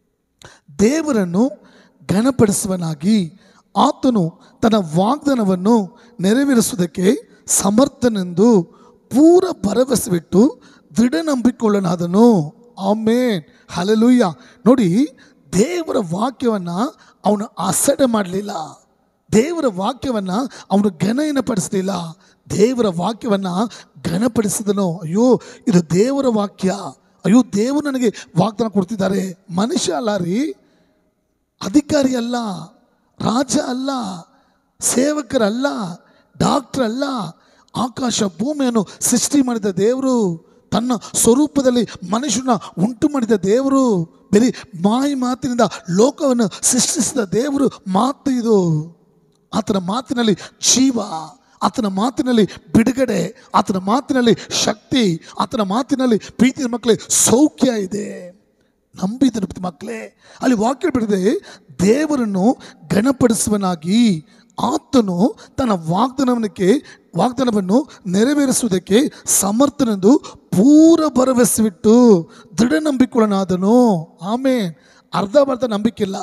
ದೇವರನ್ನು ಘನಪಡಿಸುವನಾಗಿ ಆತನು ತನ್ನ ವಾಗ್ದಾನವನ್ನು ನೆರವೇರಿಸುವುದಕ್ಕೆ ಸಮರ್ಥನೆಂದು ಪೂರ ಭರವಸೆವಿಟ್ಟು ದೃಢ ನಂಬಿಕೊಳ್ಳನಾದನು ಆಮೇನ್ ಹಲಲುಯ್ಯ ನೋಡಿ ದೇವರ ವಾಕ್ಯವನ್ನು ಅವನು ಅಸಡೆ ಮಾಡಲಿಲ್ಲ ದೇವರ ವಾಕ್ಯವನ್ನು ಅವನು ಘನಹೀನಪಡಿಸಲಿಲ್ಲ ದೇವರ ವಾಕ್ಯವನ್ನು ಘನಪಡಿಸಿದನು ಅಯ್ಯೋ ಇದು ದೇವರ ವಾಕ್ಯ ಅಯ್ಯೋ ದೇವರು ನನಗೆ ವಾಗ್ದಾನ ಕೊಡ್ತಿದ್ದಾರೆ ಮನುಷ್ಯ ಅಲ್ಲ ರೀ ಅಧಿಕಾರಿ ಅಲ್ಲ ರಾಜ ಅಲ್ಲ ಸೇವಕರಲ್ಲ ಡಾಕ್ಟರ್ ಅಲ್ಲ ಆಕಾಶ ಭೂಮಿಯನ್ನು ಸೃಷ್ಟಿ ಮಾಡಿದ ದೇವರು ತನ್ನ ಸ್ವರೂಪದಲ್ಲಿ ಮನುಷ್ಯನ ಉಂಟು ಮಾಡಿದ ದೇವರು ಬರೀ ಮಾಯಿ ಮಾತಿನಿಂದ ಲೋಕವನ್ನು ಸೃಷ್ಟಿಸಿದ ದೇವರು ಮಾತು ಇದು ಆತನ ಮಾತಿನಲ್ಲಿ ಜೀವ ಆತನ ಮಾತಿನಲ್ಲಿ ಬಿಡುಗಡೆ ಆತನ ಮಾತಿನಲ್ಲಿ ಶಕ್ತಿ ಆತನ ಮಾತಿನಲ್ಲಿ ಪ್ರೀತಿಯ ಮಕ್ಕಳೇ ಸೌಖ್ಯ ಇದೆ ನಂಬಿದನು ಮಕ್ಕಳೇ ಅಲ್ಲಿ ವಾಕ್ಯ ಬಿಡದೆ ದೇವರನ್ನು ಘನಪಡಿಸುವನಾಗಿ ಆತನು ತನ್ನ ವಾಗ್ದಾನವನ್ನಕ್ಕೆ ವಾಗ್ದಾನವನ್ನು ನೆರವೇರಿಸುವುದಕ್ಕೆ ಸಮರ್ಥನೆಂದು ಪೂರ ಭರವಸೆವಿಟ್ಟು ದೃಢ ನಂಬಿಕೊಳ್ಳನಾದನು ಆಮೇಲೆ ಅರ್ಧ ಬರ್ಧ ನಂಬಿಕಿಲ್ಲ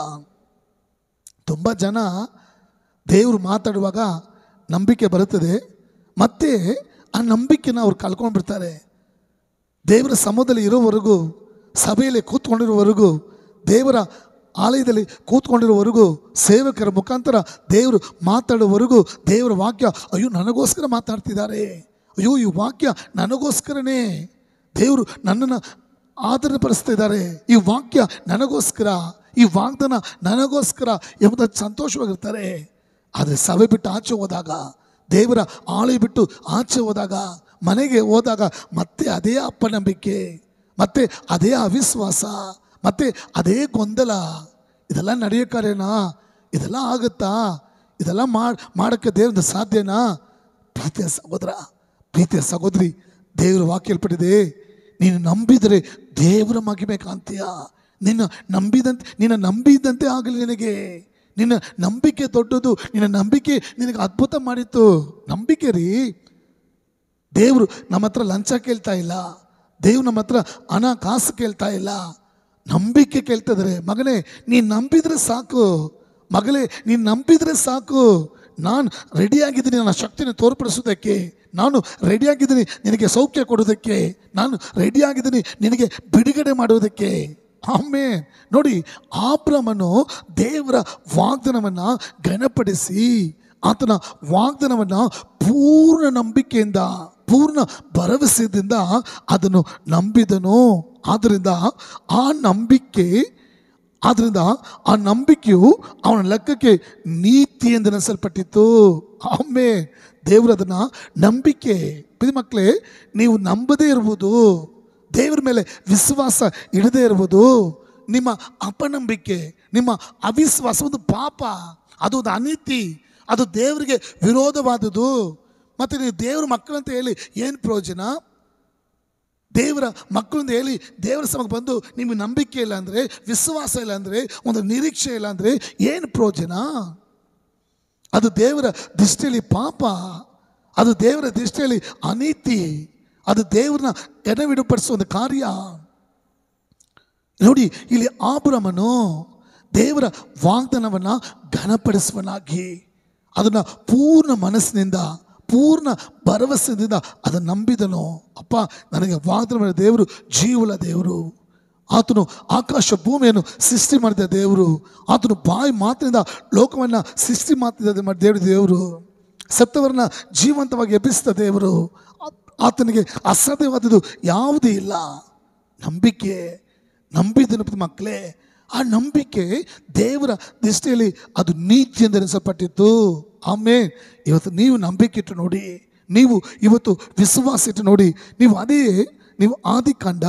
ತುಂಬ ಜನ ದೇವರು ಮಾತಾಡುವಾಗ ನಂಬಿಕೆ ಬರುತ್ತದೆ ಮತ್ತೆ ಆ ನಂಬಿಕೆನ ಅವ್ರು ಕಳ್ಕೊಂಡು ಬಿಡ್ತಾರೆ ದೇವರ ಸಮೂಹದಲ್ಲಿ ಇರೋವರೆಗೂ ಸಭೆಯಲ್ಲಿ ಕೂತ್ಕೊಂಡಿರುವವರೆಗೂ ದೇವರ ಆಲಯದಲ್ಲಿ ಕೂತ್ಕೊಂಡಿರುವವರೆಗೂ ಸೇವಕರ ಮುಖಾಂತರ ದೇವರು ಮಾತಾಡುವವರೆಗೂ ದೇವರ ವಾಕ್ಯ ಅಯ್ಯೋ ನನಗೋಸ್ಕರ ಮಾತಾಡ್ತಿದ್ದಾರೆ ಅಯ್ಯೋ ಈ ವಾಕ್ಯ ನನಗೋಸ್ಕರನೇ ದೇವರು ನನ್ನನ್ನು ಆದರಪಡಿಸ್ತಾ ಇದ್ದಾರೆ ಈ ವಾಕ್ಯ ನನಗೋಸ್ಕರ ಈ ವಾಗ್ದಾನ ನನಗೋಸ್ಕರ ಎಂಬುದಾಗಿ ಸಂತೋಷವಾಗಿರ್ತಾರೆ ಆದರೆ ಸಭೆ ಬಿಟ್ಟು ಆಚೆ ಹೋದಾಗ ದೇವರ ಆಳೆ ಬಿಟ್ಟು ಆಚೆ ಹೋದಾಗ ಮನೆಗೆ ಹೋದಾಗ ಮತ್ತೆ ಅದೇ ಅಪನಂಬಿಕೆ ಮತ್ತೆ ಅದೇ ಅವಿಶ್ವಾಸ ಮತ್ತೆ ಅದೇ ಗೊಂದಲ ಇದೆಲ್ಲ ನಡೆಯೋ ಕಾರ್ಯನಾ ಇದೆಲ್ಲ ಆಗುತ್ತಾ ಇದೆಲ್ಲ ಮಾಡ್ ಮಾಡೋಕ್ಕೆ ದೇವ್ರಿಂದ ಸಾಧ್ಯನಾ ಪ್ರೀತಿಯ ಸಹೋದರ ಪ್ರೀತಿಯ ಸಹೋದರಿ ದೇವರ ವಾಕ್ಯಲ್ಪಟ್ಟಿದೆ ನೀನು ನಂಬಿದರೆ ದೇವರ ಮಗಿಮೆ ಕಾಂತೀಯ ನಿನ್ನ ನಂಬಿದಂತೆ ನಿನ್ನ ನಂಬಿದಂತೆ ಆಗಲಿ ನಿನಗೆ ನಿನ್ನ ನಂಬಿಕೆ ದೊಡ್ಡದು ನಿನ್ನ ನಂಬಿಕೆ ನಿನಗೆ ಅದ್ಭುತ ಮಾಡಿತ್ತು ನಂಬಿಕೆ ರೀ ದೇವರು ನಮ್ಮ ಹತ್ರ ಲಂಚ ಕೇಳ್ತಾ ಇಲ್ಲ ದೇವ್ರು ನಮ್ಮ ಹತ್ರ ಹಣ ಕಾಸು ಕೇಳ್ತಾ ಇಲ್ಲ ನಂಬಿಕೆ ಕೇಳ್ತಿದ್ದಾರೆ ಮಗನೇ ನೀನು ನಂಬಿದ್ರೆ ಸಾಕು ಮಗಳೇ ನೀನು ನಂಬಿದ್ರೆ ಸಾಕು ನಾನು ರೆಡಿಯಾಗಿದ್ದೀನಿ ನನ್ನ ಶಕ್ತಿನ ತೋರ್ಪಡಿಸೋದಕ್ಕೆ ನಾನು ರೆಡಿಯಾಗಿದ್ದೀನಿ ನಿನಗೆ ಸೌಖ್ಯ ಕೊಡೋದಕ್ಕೆ ನಾನು ರೆಡಿಯಾಗಿದ್ದೀನಿ ನಿನಗೆ ಬಿಡುಗಡೆ ಮಾಡೋದಕ್ಕೆ ಆಮೇ ನೋಡಿ ಆಬ್ರಮನು ದೇವರ ವಾಗ್ದಾನವನ್ನು ಘನಪಡಿಸಿ ಆತನ ವಾಗ್ದಾನವನ್ನು ಪೂರ್ಣ ನಂಬಿಕೆಯಿಂದ ಪೂರ್ಣ ಭರವಸೆಯಿಂದ ಅದನ್ನು ನಂಬಿದನು ಆದ್ದರಿಂದ ಆ ನಂಬಿಕೆ ಆದ್ದರಿಂದ ಆ ನಂಬಿಕೆಯು ಅವನ ಲೆಕ್ಕಕ್ಕೆ ನೀತಿ ಎಂದು ನೆನೆಸಲ್ಪಟ್ಟಿತ್ತು ಒಮ್ಮೆ ದೇವರು ಅದನ್ನು ನಂಬಿಕೆ ಪ್ರಿಯ ಮಕ್ಕಳೇ ನೀವು ನಂಬದೇ ಇರುವುದು ದೇವರ ಮೇಲೆ ವಿಶ್ವಾಸ ಇಡದೇ ಇರುವುದು ನಿಮ್ಮ ಅಪನಂಬಿಕೆ ನಿಮ್ಮ ಅವಿಶ್ವಾಸ ಒಂದು ಪಾಪ ಅದು ಒಂದು ಅನೀತಿ ಅದು ದೇವರಿಗೆ ವಿರೋಧವಾದುದು ಮತ್ತು ನೀವು ದೇವರ ಮಕ್ಕಳಂತ ಹೇಳಿ ಏನು ಪ್ರಯೋಜನ ದೇವರ ಮಕ್ಕಳು ಅಂತ ಹೇಳಿ ದೇವರ ಸಮಕ್ಕೆ ಬಂದು ನಿಮಗೆ ನಂಬಿಕೆ ಇಲ್ಲ ಅಂದರೆ ವಿಶ್ವಾಸ ಇಲ್ಲ ಅಂದರೆ ಒಂದು ನಿರೀಕ್ಷೆ ಇಲ್ಲ ಅಂದರೆ ಏನು ಪ್ರಯೋಜನ ಅದು ದೇವರ ದೃಷ್ಟಿಯಲ್ಲಿ ಪಾಪ ಅದು ದೇವರ ದೃಷ್ಟಿಯಲ್ಲಿ ಅನೀತಿ ಅದು ದೇವರನ್ನ ಎಡವಿಡುಪಡಿಸುವ ಒಂದು ಕಾರ್ಯ ನೋಡಿ ಇಲ್ಲಿ ಆಬ್ರಮನು ದೇವರ ವಾಗ್ದಾನವನ್ನು ಘನಪಡಿಸುವನಾಗಿ ಅದನ್ನು ಪೂರ್ಣ ಮನಸ್ಸಿನಿಂದ ಪೂರ್ಣ ಭರವಸೆಯಿಂದ ಅದನ್ನು ನಂಬಿದನು ಅಪ್ಪ ನನಗೆ ವಾಗ್ದಾನ ದೇವರು ಜೀವಲ ದೇವರು ಆತನು ಆಕಾಶ ಭೂಮಿಯನ್ನು ಸೃಷ್ಟಿ ಮಾಡಿದ ದೇವರು ಆತನು ಬಾಯಿ ಮಾತಿನಿಂದ ಲೋಕವನ್ನು ಸೃಷ್ಟಿ ಮಾಡ್ತಿದ್ದ ದೇವರು ದೇವರು ಸತ್ತವರನ್ನ ಜೀವಂತವಾಗಿ ಎಬ್ಬಿಸಿದ ದೇವರು ಆತನಿಗೆ ಅಸಾಧ್ಯವಾದದ್ದು ಯಾವುದೂ ಇಲ್ಲ ನಂಬಿಕೆ ನಂಬಿದನು ಮಕ್ಕಳೇ ಆ ನಂಬಿಕೆ ದೇವರ ದೃಷ್ಟಿಯಲ್ಲಿ ಅದು ನೀತಿ ಎಂದು ಎನಿಸಲ್ಪಟ್ಟಿತ್ತು ಆಮೇಲೆ ಇವತ್ತು ನೀವು ನಂಬಿಕೆ ಇಟ್ಟು ನೋಡಿ ನೀವು ಇವತ್ತು ವಿಶ್ವಾಸ ಇಟ್ಟು ನೋಡಿ ನೀವು ಅದೇ ನೀವು ಆದಿಕಾಂಡ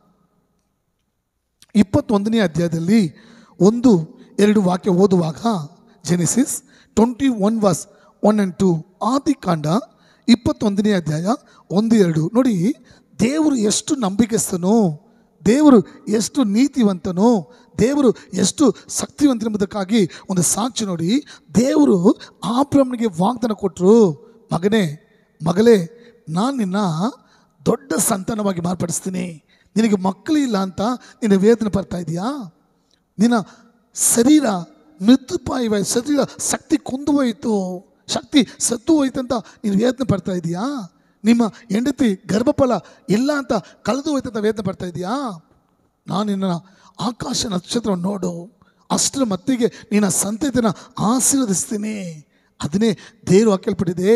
ಇಪ್ಪತ್ತೊಂದನೇ ಅಧ್ಯಾಯದಲ್ಲಿ ಒಂದು ಎರಡು ವಾಕ್ಯ ಓದುವಾಗ Genesis twenty one verse one and two ಆದಿಕಾಂಡ ಇಪ್ಪತ್ತೊಂದನೇ ಅಧ್ಯಾಯ ಒಂದು ಎರಡು ನೋಡಿ ದೇವರು ಎಷ್ಟು ನಂಬಿಕೆಸ್ತನೋ ದೇವರು ಎಷ್ಟು ನೀತಿವಂತನೋ ದೇವರು ಎಷ್ಟು ಶಕ್ತಿವಂತನೆಂಬುದಕ್ಕಾಗಿ ಒಂದು ಸಾಕ್ಷಿ ನೋಡಿ ದೇವರು ಆಬ್ರಹ್ಮನಿಗೆ ವಾಗ್ದಾನ ಕೊಟ್ಟರು ಮಗನೇ ಮಗಳೇ ನಾನು ನಿನ್ನ ದೊಡ್ಡ ಸಂತಾನವಾಗಿ ಮಾರ್ಪಡಿಸ್ತೀನಿ ನಿನಗೆ ಮಕ್ಕಳು ಇಲ್ಲ ಅಂತ ನಿನ್ನ ವೇದನೆ ಬರ್ತಾ ಇದೆಯಾ ನಿನ್ನ ಶರೀರ ಮೃತ್ಯುಪಾಯವಾಯಿ ಶರೀರ ಶಕ್ತಿ ಕುಂದು ಹೋಯಿತು ಶಕ್ತಿ ಸತ್ತು ಹೋಯ್ತು ಅಂತ ನೀನು ವೇದನೆ ಪಡ್ತಾ ಇದೀಯಾ ನಿಮ್ಮ ಹೆಂಡತಿ ಗರ್ಭಫಲ ಇಲ್ಲ ಅಂತ ಕಳೆದು ಹೋಯ್ತು ಅಂತ ವೇದನೆ ಪಡ್ತಾ ಇದೀಯಾ ನಾನು ನಿನ್ನ ಆಕಾಶ ನಕ್ಷತ್ರವನ್ನು ನೋಡು ಅಷ್ಟರ ಮತ್ತಿಗೆ ನಿನ್ನ ಸಂತತಿನ ಆಶೀರ್ವದಿಸ್ತೀನಿ ಅದನ್ನೇ ದೇವರು ಹಾಕಲ್ಪಟ್ಟಿದೆ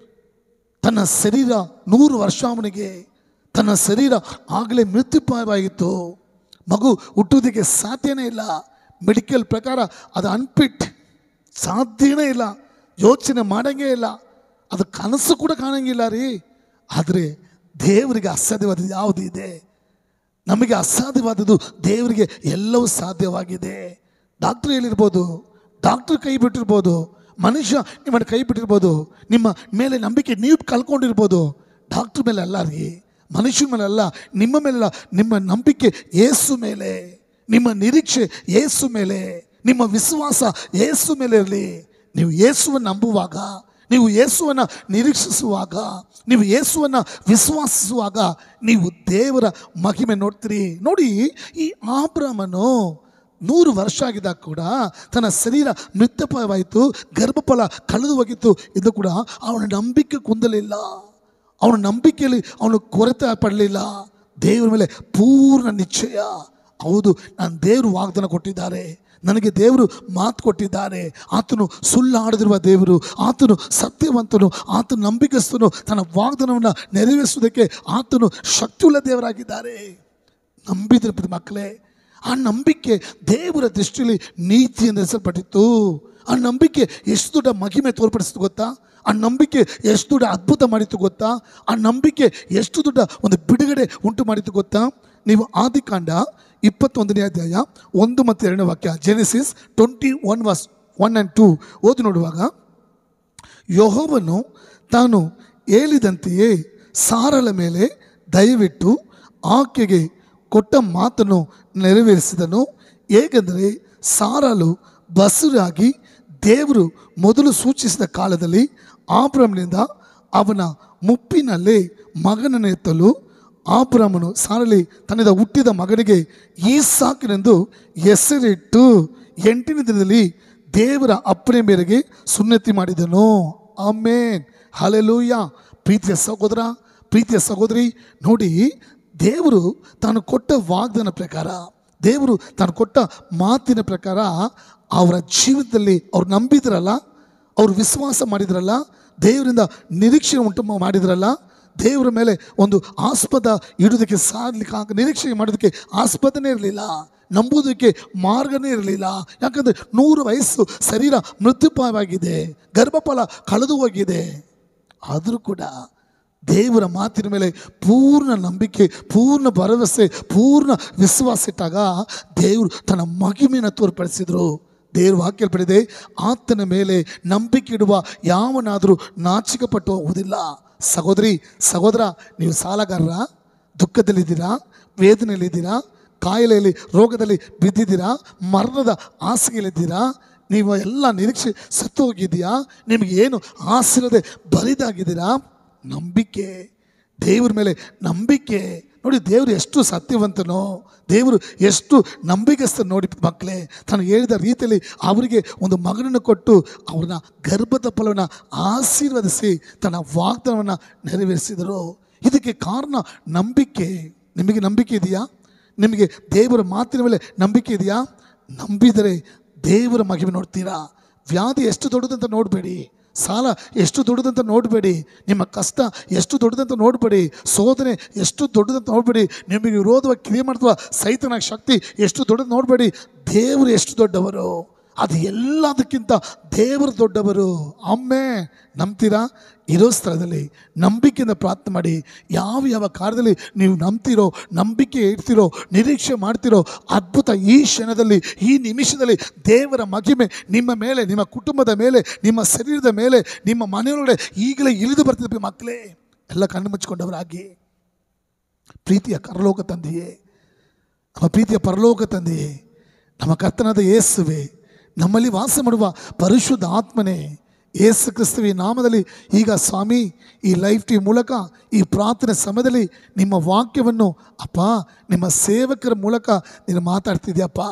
ತನ್ನ ಶರೀರ ನೂರು ವರ್ಷ ಅವನಿಗೆ ತನ್ನ ಶರೀರ ಆಗಲೇ ಮೃತ್ಯುಪಾಯವಾಗಿತ್ತು ಮಗು ಹುಟ್ಟುವುದಕ್ಕೆ ಸಾಧ್ಯನೇ ಇಲ್ಲ ಮೆಡಿಕಲ್ ಪ್ರಕಾರ ಅದು ಅನ್ಫಿಟ್ ಸಾಧ್ಯನೇ ಇಲ್ಲ ಯೋಚನೆ ಮಾಡಂಗೇ ಇಲ್ಲ ಅದು ಕನಸು ಕೂಡ ಕಾಣಂಗಿಲ್ಲ ರೀ ಆದರೆ ದೇವರಿಗೆ ಅಸಾಧ್ಯವಾದದ್ದು ಯಾವುದು ಇದೆ ನಮಗೆ ಅಸಾಧ್ಯವಾದದ್ದು ದೇವರಿಗೆ ಎಲ್ಲವೂ ಸಾಧ್ಯವಾಗಿದೆ ಡಾಕ್ಟ್ರ್ ಹೇಳಿರ್ಬೋದು ಡಾಕ್ಟ್ರ್ ಕೈ ಬಿಟ್ಟಿರ್ಬೋದು ಮನುಷ್ಯ ನಿಮ್ಮನ್ನು ಕೈ ಬಿಟ್ಟಿರ್ಬೋದು ನಿಮ್ಮ ಮೇಲೆ ನಂಬಿಕೆ ನೀವು ಕಳ್ಕೊಂಡಿರ್ಬೋದು ಡಾಕ್ಟ್ರ್ ಮೇಲೆ ಅಲ್ಲ ರೀ ಮನುಷ್ಯನ ಮೇಲೆ ಅಲ್ಲ ನಿಮ್ಮ ಮೇಲಲ್ಲ ನಿಮ್ಮ ನಂಬಿಕೆ ಏಸು ಮೇಲೆ ನಿಮ್ಮ ನಿರೀಕ್ಷೆ ಏಸು ಮೇಲೆ ನಿಮ್ಮ ವಿಶ್ವಾಸ ಏಸು ಮೇಲೆ ಇರಲಿ ನೀವು ಯೇಸುವನ್ನು ನಂಬುವಾಗ ನೀವು ಯೇಸುವನ್ನು ನಿರೀಕ್ಷಿಸುವಾಗ ನೀವು ಯೇಸುವನ್ನು ವಿಶ್ವಾಸಿಸುವಾಗ ನೀವು ದೇವರ ಮಹಿಮೆ ನೋಡ್ತೀರಿ ನೋಡಿ ಈ ಆಬ್ರಹ್ಮನು ನೂರು ವರ್ಷ ಆಗಿದ್ದಾಗ ಕೂಡ ತನ್ನ ಶರೀರ ಮೃತ್ಯಪಾಯವಾಯಿತು ಗರ್ಭಫಲ ಕಳೆದು ಹೋಗಿತ್ತು ಇದು ಕೂಡ ಅವನ ನಂಬಿಕೆ ಕುಂದಲಿಲ್ಲ ಅವನ ನಂಬಿಕೆಯಲ್ಲಿ ಅವನು ಕೊರತೆ ಪಡಲಿಲ್ಲ ದೇವರ ಮೇಲೆ ಪೂರ್ಣ ನಿಶ್ಚಯ ಹೌದು ನಾನು ದೇವರು ವಾಗ್ದಾನ ಕೊಟ್ಟಿದ್ದಾರೆ ನನಗೆ ದೇವರು ಮಾತು ಕೊಟ್ಟಿದ್ದಾರೆ ಆತನು ಸುಳ್ಳಾಡದಿರುವ ದೇವರು ಆತನು ಸತ್ಯವಂತನು ಆತನು ನಂಬಿಕಸ್ಥನು ತನ್ನ ವಾಗ್ದಾನವನ್ನು ನೆರವೇರಿಸುವುದಕ್ಕೆ ಆತನು ಶಕ್ತಿಯುಳ್ಳ ದೇವರಾಗಿದ್ದಾರೆ ನಂಬಿದ್ರೆ ಪ್ರಿಯ ಮಕ್ಕಳೇ ಆ ನಂಬಿಕೆ ದೇವರ ದೃಷ್ಟಿಯಲ್ಲಿ ನೀತಿಯಿಂದ ಹೆಸಲ್ಪಟ್ಟಿತ್ತು ಆ ನಂಬಿಕೆ ಎಷ್ಟು ದೊಡ್ಡ ಮಹಿಮೆ ತೋರ್ಪಡಿಸಿತು ಗೊತ್ತಾ ಆ ನಂಬಿಕೆ ಎಷ್ಟು ದೊಡ್ಡ ಅದ್ಭುತ ಮಾಡಿತ್ತು ಗೊತ್ತಾ ಆ ನಂಬಿಕೆ ಎಷ್ಟು ದೊಡ್ಡ ಒಂದು ಬಿಡುಗಡೆ ಉಂಟು ಮಾಡಿತ್ತು ಗೊತ್ತಾ ನೀವು ಆದಿಕಾಂಡ ಇಪ್ಪತ್ತೊಂದನೇ ಅಧ್ಯಾಯ ಒಂದು ಮತ್ತು ಎರಡನೇ ವಾಕ್ಯ Genesis twenty one verse one and two ಓದಿ ನೋಡುವಾಗ ಯಹೋವನು ತಾನು ಹೇಳಿದಂತೆಯೇ ಸಾರಳ ಮೇಲೆ ದಯವಿಟ್ಟು ಆಕೆಗೆ ಕೊಟ್ಟ ಮಾತನ್ನು ನೆರವೇರಿಸಿದನು ಏಕೆಂದರೆ ಸಾರಲು ಬಸುರಾಗಿ ದೇವರು ಮೊದಲು ಸೂಚಿಸಿದ ಕಾಲದಲ್ಲಿ ಆಬ್ರಹ್ಮನಿಂದ ಅವನ ಮುಪ್ಪಿನಲ್ಲೇ ಮಗನನ್ನು ಎತ್ತಲು ಆಬ್ರಹ್ಮನು ಸಾರಲಿ ತನ್ನಿಂದ ಹುಟ್ಟಿದ ಮಗನಿಗೆ ಈಸಾಕಿನೆಂದು ಹೆಸರಿಟ್ಟು ಎಂಟನೇ ದಿನದಲ್ಲಿ ದೇವರ ಅಪ್ಪಣೆ ಮೇರೆಗೆ ಸುನ್ನತಿ ಮಾಡಿದನು ಆಮೇನ್ ಹಲೆಲೂಯ ಪ್ರೀತಿಯ ಸಹೋದರ ಪ್ರೀತಿಯ ಸಹೋದರಿ ನೋಡಿ ದೇವರು ತಾನು ಕೊಟ್ಟ ವಾಗ್ದಾನ ಪ್ರಕಾರ ದೇವರು ತಾನು ಕೊಟ್ಟ ಮಾತಿನ ಪ್ರಕಾರ ಅವರ ಜೀವಿತದಲ್ಲಿ ಅವ್ರು ನಂಬಿದ್ರಲ್ಲ ಅವ್ರು ವಿಶ್ವಾಸ ಮಾಡಿದ್ರಲ್ಲ ದೇವರಿಂದ ನಿರೀಕ್ಷೆ ಉಂಟು ಮಾಡಿದ್ರಲ್ಲ ದೇವರ ಮೇಲೆ ಒಂದು ಆಸ್ಪದ ಇಡೋದಕ್ಕೆ ಸಾಧ್ಲಿಕ್ಕೆ ಆಗ ನಿರೀಕ್ಷೆ ಮಾಡೋದಕ್ಕೆ ಆಸ್ಪದನೇ ಇರಲಿಲ್ಲ ನಂಬುವುದಕ್ಕೆ ಮಾರ್ಗನೇ ಇರಲಿಲ್ಲ ಯಾಕಂದರೆ ನೂರು ವಯಸ್ಸು ಶರೀರ ಮೃತ್ಯುಪಾಯವಾಗಿದೆ ಗರ್ಭಫಲ ಕಳೆದು ಹೋಗಿದೆ ಆದರೂ ಕೂಡ ದೇವರ ಮಾತಿನ ಮೇಲೆ ಪೂರ್ಣ ನಂಬಿಕೆ ಪೂರ್ಣ ಭರವಸೆ ಪೂರ್ಣ ವಿಶ್ವಾಸ ಇಟ್ಟಾಗ ದೇವರು ತನ್ನ ಮಹಿಮೆಯನ್ನು ತೋರ್ಪಡಿಸಿದರು ದೇವರು ವಾಕ್ಯಲ್ಪಡಿದೆ ಆತನ ಮೇಲೆ ನಂಬಿಕೆ ಇಡುವ ಯಾವನಾದರೂ ನಾಚಿಕಪಟ್ಟು ಹೋಗುವುದಿಲ್ಲ ಸಹೋದರಿ ಸಹೋದರ ನೀವು ಸಾಲಗಾರರ ದುಃಖದಲ್ಲಿದ್ದೀರಾ ವೇದನೆಯಲ್ಲಿದ್ದೀರಾ ಕಾಯಿಲೆಯಲ್ಲಿ ರೋಗದಲ್ಲಿ ಬಿದ್ದಿದ್ದೀರಾ ಮರಣದ ಹಾಸಿಗೆಯಲ್ಲಿದ್ದೀರಾ ನೀವು ಎಲ್ಲ ನಿರೀಕ್ಷೆ ಸತ್ತು ಹೋಗಿದ್ದೀಯಾ ನಿಮಗೆ ಏನು ಆಸಿರದೆ ಬರಿದಾಗಿದ್ದೀರಾ ನಂಬಿಕೆ ದೇವ್ರ ಮೇಲೆ ನಂಬಿಕೆ ನೋಡಿ ದೇವರು ಎಷ್ಟು ಸತ್ಯವಂತನೋ ದೇವರು ಎಷ್ಟು ನಂಬಿಕಸ್ಥ ನೋಡಿ ಮಕ್ಕಳೇ ತಾನು ಹೇಳಿದ ರೀತಿಯಲ್ಲಿ ಅವರಿಗೆ ಒಂದು ಮಗನನ್ನು ಕೊಟ್ಟು ಅವ್ರನ್ನ ಗರ್ಭದ ಫಲವನ್ನು ಆಶೀರ್ವದಿಸಿ ತನ್ನ ವಾಗ್ದಾನವನ್ನು ನೆರವೇರಿಸಿದರು ಇದಕ್ಕೆ ಕಾರಣ ನಂಬಿಕೆ ನಿಮಗೆ ನಂಬಿಕೆ ಇದೆಯಾ ನಿಮಗೆ ದೇವರ ಮಾತಿನ ಮೇಲೆ ನಂಬಿಕೆ ಇದೆಯಾ ನಂಬಿದರೆ ದೇವರ ಮಹಿಮೆ ನೋಡ್ತೀರಾ ವ್ಯಾಧಿ ಎಷ್ಟು ದೊಡ್ಡದಂತ ನೋಡಬೇಡಿ ಸಾಲ ಎಷ್ಟು ದೊಡ್ಡದಂತ ನೋಡಬೇಡಿ ನಿಮ್ಮ ಕಷ್ಟ ಎಷ್ಟು ದೊಡ್ಡದಂತ ನೋಡಬೇಡಿ ಶೋಧನೆ ಎಷ್ಟು ದೊಡ್ಡದಂತ ನೋಡಬೇಡಿ ನಿಮಗೆ ವಿರೋಧವಾಗಿ ಕ್ರಿಯೆ ಮಾಡ್ತವ ಸೈತನ ಶಕ್ತಿ ಎಷ್ಟು ದೊಡ್ಡದು ನೋಡಬೇಡಿ ದೇವರು ಎಷ್ಟು ದೊಡ್ಡವರು ಅದು ಎಲ್ಲದಕ್ಕಿಂತ ದೇವರು ದೊಡ್ಡವರು ಅಮ್ಮೆ ನಂಬ್ತೀರಾ ಇರೋ ಸ್ಥಳದಲ್ಲಿ ನಂಬಿಕೆಯಿಂದ ಪ್ರಾರ್ಥನೆ ಮಾಡಿ ಯಾವ ಯಾವ ಕಾರ್ಯದಲ್ಲಿ ನೀವು ನಂಬ್ತಿರೋ ನಂಬಿಕೆ ಇಡ್ತಿರೋ ನಿರೀಕ್ಷೆ ಮಾಡ್ತಿರೋ ಅದ್ಭುತ ಈ ಕ್ಷಣದಲ್ಲಿ ಈ ನಿಮಿಷದಲ್ಲಿ ದೇವರ ಮಹಿಮೆ ನಿಮ್ಮ ಮೇಲೆ ನಿಮ್ಮ ಕುಟುಂಬದ ಮೇಲೆ ನಿಮ್ಮ ಶರೀರದ ಮೇಲೆ ನಿಮ್ಮ ಮನೆಯೊಳಗಡೆ ಈಗಲೇ ಇಳಿದು ಬರ್ತಿದ್ದೆ ಮಕ್ಕಳೇ ಎಲ್ಲ ಕಣ್ಣು ಮುಚ್ಚಿಕೊಂಡವರಾಗಿ ಪ್ರೀತಿಯ ಕರಲೋಕ ತಂದೆಯೇ ನಮ್ಮ ಪ್ರೀತಿಯ ಪರಲೋಕ ತಂದೆಯೇ ನಮ್ಮ ಕರ್ತನಾದ ಯೇಸುವೆ ನಮ್ಮಲ್ಲಿ ವಾಸ ಮಾಡುವ ಪರಿಶುದ್ಧ ಆತ್ಮನೇ ಯೇಸು ಕ್ರಿಸ್ತುವಿ ನಾಮದಲ್ಲಿ ಈಗ ಸ್ವಾಮಿ ಈ ಲೈಫ್ ಟಿ ಮೂಲಕ ಈ ಪ್ರಾರ್ಥನೆ ಸಮಯದಲ್ಲಿ ನಿಮ್ಮ ವಾಕ್ಯವನ್ನು ಅಪ್ಪ ನಿಮ್ಮ ಸೇವಕರ ಮೂಲಕ ನೀನು ಮಾತಾಡ್ತಿದ್ಯಪ್ಪ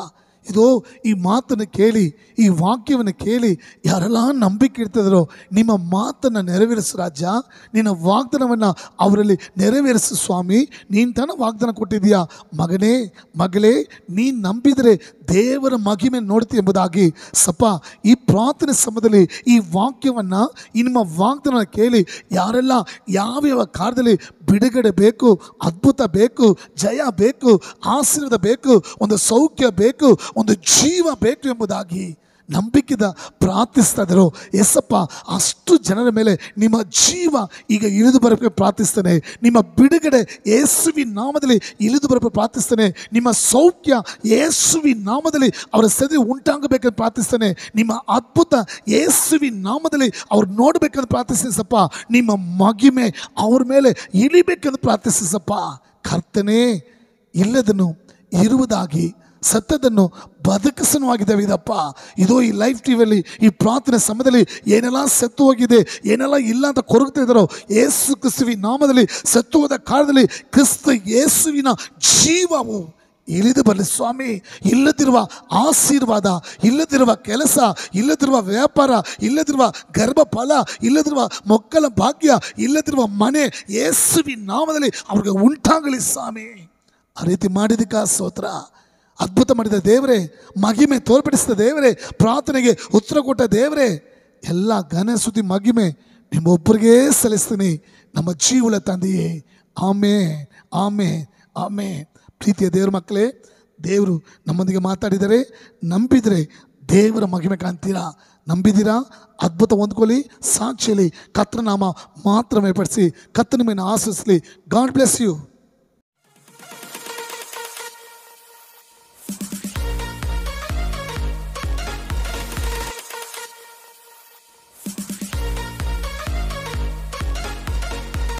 ಇದು ಈ ಮಾತನ್ನು ಕೇಳಿ ಈ ವಾಕ್ಯವನ್ನು ಕೇಳಿ ಯಾರೆಲ್ಲ ನಂಬಿಕೆ ಇಡ್ತಿದ್ರು ನಿಮ್ಮ ಮಾತನ್ನು ನೆರವೇರಿಸು ರಾಜ ನಿನ್ನ ವಾಗ್ದಾನವನ್ನು ಅವರಲ್ಲಿ ನೆರವೇರಿಸು ಸ್ವಾಮಿ ನೀನು ತಾನೇ ವಾಗ್ದಾನ ಕೊಟ್ಟಿದೀಯಾ ಮಗನೇ ಮಗಳೇ ನೀನು ನಂಬಿದರೆ ದೇವರ ಮಹಿಮೆ ನೋಡ್ತಿ ಎಂಬುದಾಗಿ ಸಪ ಈ ಪ್ರಾರ್ಥನೆ ಸಮಯದಲ್ಲಿ ಈ ವಾಕ್ಯವನ್ನು ಈ ನಿಮ್ಮ ವಾಗ್ದಾನ ಕೇಳಿ ಯಾರೆಲ್ಲ ಯಾವ್ಯಾವ ಕಾರ್ಯದಲ್ಲಿ ಬಿಡುಗಡೆ ಬೇಕು ಅದ್ಭುತ ಬೇಕು ಜಯ ಬೇಕು ಆಶೀರ್ವಾದ ಬೇಕು ಒಂದು ಸೌಖ್ಯ ಬೇಕು ಒಂದು ಜೀವ ಬೇಕು ಎಂಬುದಾಗಿ ನಂಬಿಕೆದ ಪ್ರಾರ್ಥಿಸ್ತಾ ಇದ್ರು ಎಸಪ್ಪ ಅಷ್ಟು ಜನರ ಮೇಲೆ ನಿಮ್ಮ ಜೀವ ಈಗ ಇಳಿದು ಬರಬೇಕು ಪ್ರಾರ್ಥಿಸ್ತೇನೆ ನಿಮ್ಮ ಬಿಡುಗಡೆ ಯೇಸುವಿ ನಾಮದಲ್ಲಿ ಇಳಿದು ಬರಬೇಕು ಪ್ರಾರ್ಥಿಸ್ತೇನೆ ನಿಮ್ಮ ಸೌಖ್ಯ ಯೇಸುವಿ ನಾಮದಲ್ಲಿ ಅವರ ಸದಿ ಉಂಟಾಗಬೇಕಂತ ಪ್ರಾರ್ಥಿಸ್ತೇನೆ ನಿಮ್ಮ ಅದ್ಭುತ ಯೇಸುವಿ ನಾಮದಲ್ಲಿ ಅವ್ರು ನೋಡಬೇಕಂತ ಪ್ರಾರ್ಥಿಸ್ತೇನೆ ನಿಮ್ಮ ಮಗಿಮೆ ಅವ್ರ ಮೇಲೆ ಇಳಿಬೇಕಂತ ಪ್ರಾರ್ಥಿಸ್ತೇನೆ ಕರ್ತನೇ ಇಲ್ಲದನ್ನು ಇರುವುದಾಗಿ ಸತ್ತದನ್ನು ಬದುಕಿಸನುವಾಗಿದ್ದಾವೆ ಇದಪ್ಪ ಇದು ಈ ಲೈಫ್ ಟಿವಿಯಲ್ಲಿ ಈ ಪ್ರಾರ್ಥನೆ ಸಮಯದಲ್ಲಿ ಏನೆಲ್ಲ ಸತ್ತು ಹೋಗಿದೆ ಏನೆಲ್ಲ ಇಲ್ಲ ಅಂತ ಕೊರಗ್ತಾ ಇದ್ದಾರೋ ಯೇಸು ಕ್ರಿಸ್ತುವಿ ನಾಮದಲ್ಲಿ ಸತ್ತು ಹೋದ ಕಾಲದಲ್ಲಿ ಕ್ರಿಸ್ತ ಯೇಸುವಿನ ಜೀವವು ಇಳಿದು ಬರಲಿ ಸ್ವಾಮಿ ಇಲ್ಲದಿರುವ ಆಶೀರ್ವಾದ ಇಲ್ಲದಿರುವ ಕೆಲಸ ಇಲ್ಲದಿರುವ ವ್ಯಾಪಾರ ಇಲ್ಲದಿರುವ ಗರ್ಭಫಲ ಇಲ್ಲದಿರುವ ಮಕ್ಕಳ ಭಾಗ್ಯ ಇಲ್ಲದಿರುವ ಮನೆ ಯೇಸುವಿ ನಾಮದಲ್ಲಿ ಅವ್ರಿಗೆ ಉಂಟಾಗಲಿ ಸ್ವಾಮಿ ಆ ರೀತಿ ಮಾಡಿದಕ್ಕ ಸ್ತೋತ್ರ ಅದ್ಭುತ ಮಾಡಿದ ದೇವರೇ ಮಹಿಮೆ ತೋರ್ಪಡಿಸಿದ ದೇವರೇ ಪ್ರಾರ್ಥನೆಗೆ ಉತ್ತರ ಕೊಟ್ಟ ದೇವರೇ ಎಲ್ಲ ಘನ ಸುದ್ದಿ ಮಹಿಮೆ ನಿಮ್ಮೊಬ್ಬರಿಗೇ ಸಲ್ಲಿಸ್ತೀನಿ ನಮ್ಮ ಜೀವಳ ತಂದೆಯೇ ಆಮೇ ಆಮೆ ಆಮೆ ಪ್ರೀತಿಯ ದೇವ್ರ ಮಕ್ಕಳೇ ದೇವರು ನಮ್ಮೊಂದಿಗೆ ಮಾತಾಡಿದರೆ ನಂಬಿದರೆ ದೇವರ ಮಹಿಮೆ ಕಾಣ್ತೀರಾ ನಂಬಿದ್ದೀರಾ ಅದ್ಭುತ ಹೊಂದ್ಕೊಳ್ಳಿ ಸಾಕ್ಷಿಯಲ್ಲಿ ಕರ್ತನಾಮ ಮಾತ್ರ ಮೇಪಡಿಸಿ ಕತ್ತನ ಮೇಲೆ ಆಶ್ರಯಿಸಲಿ ಗಾಡ್ ಬ್ಲೆಸ್ ಯು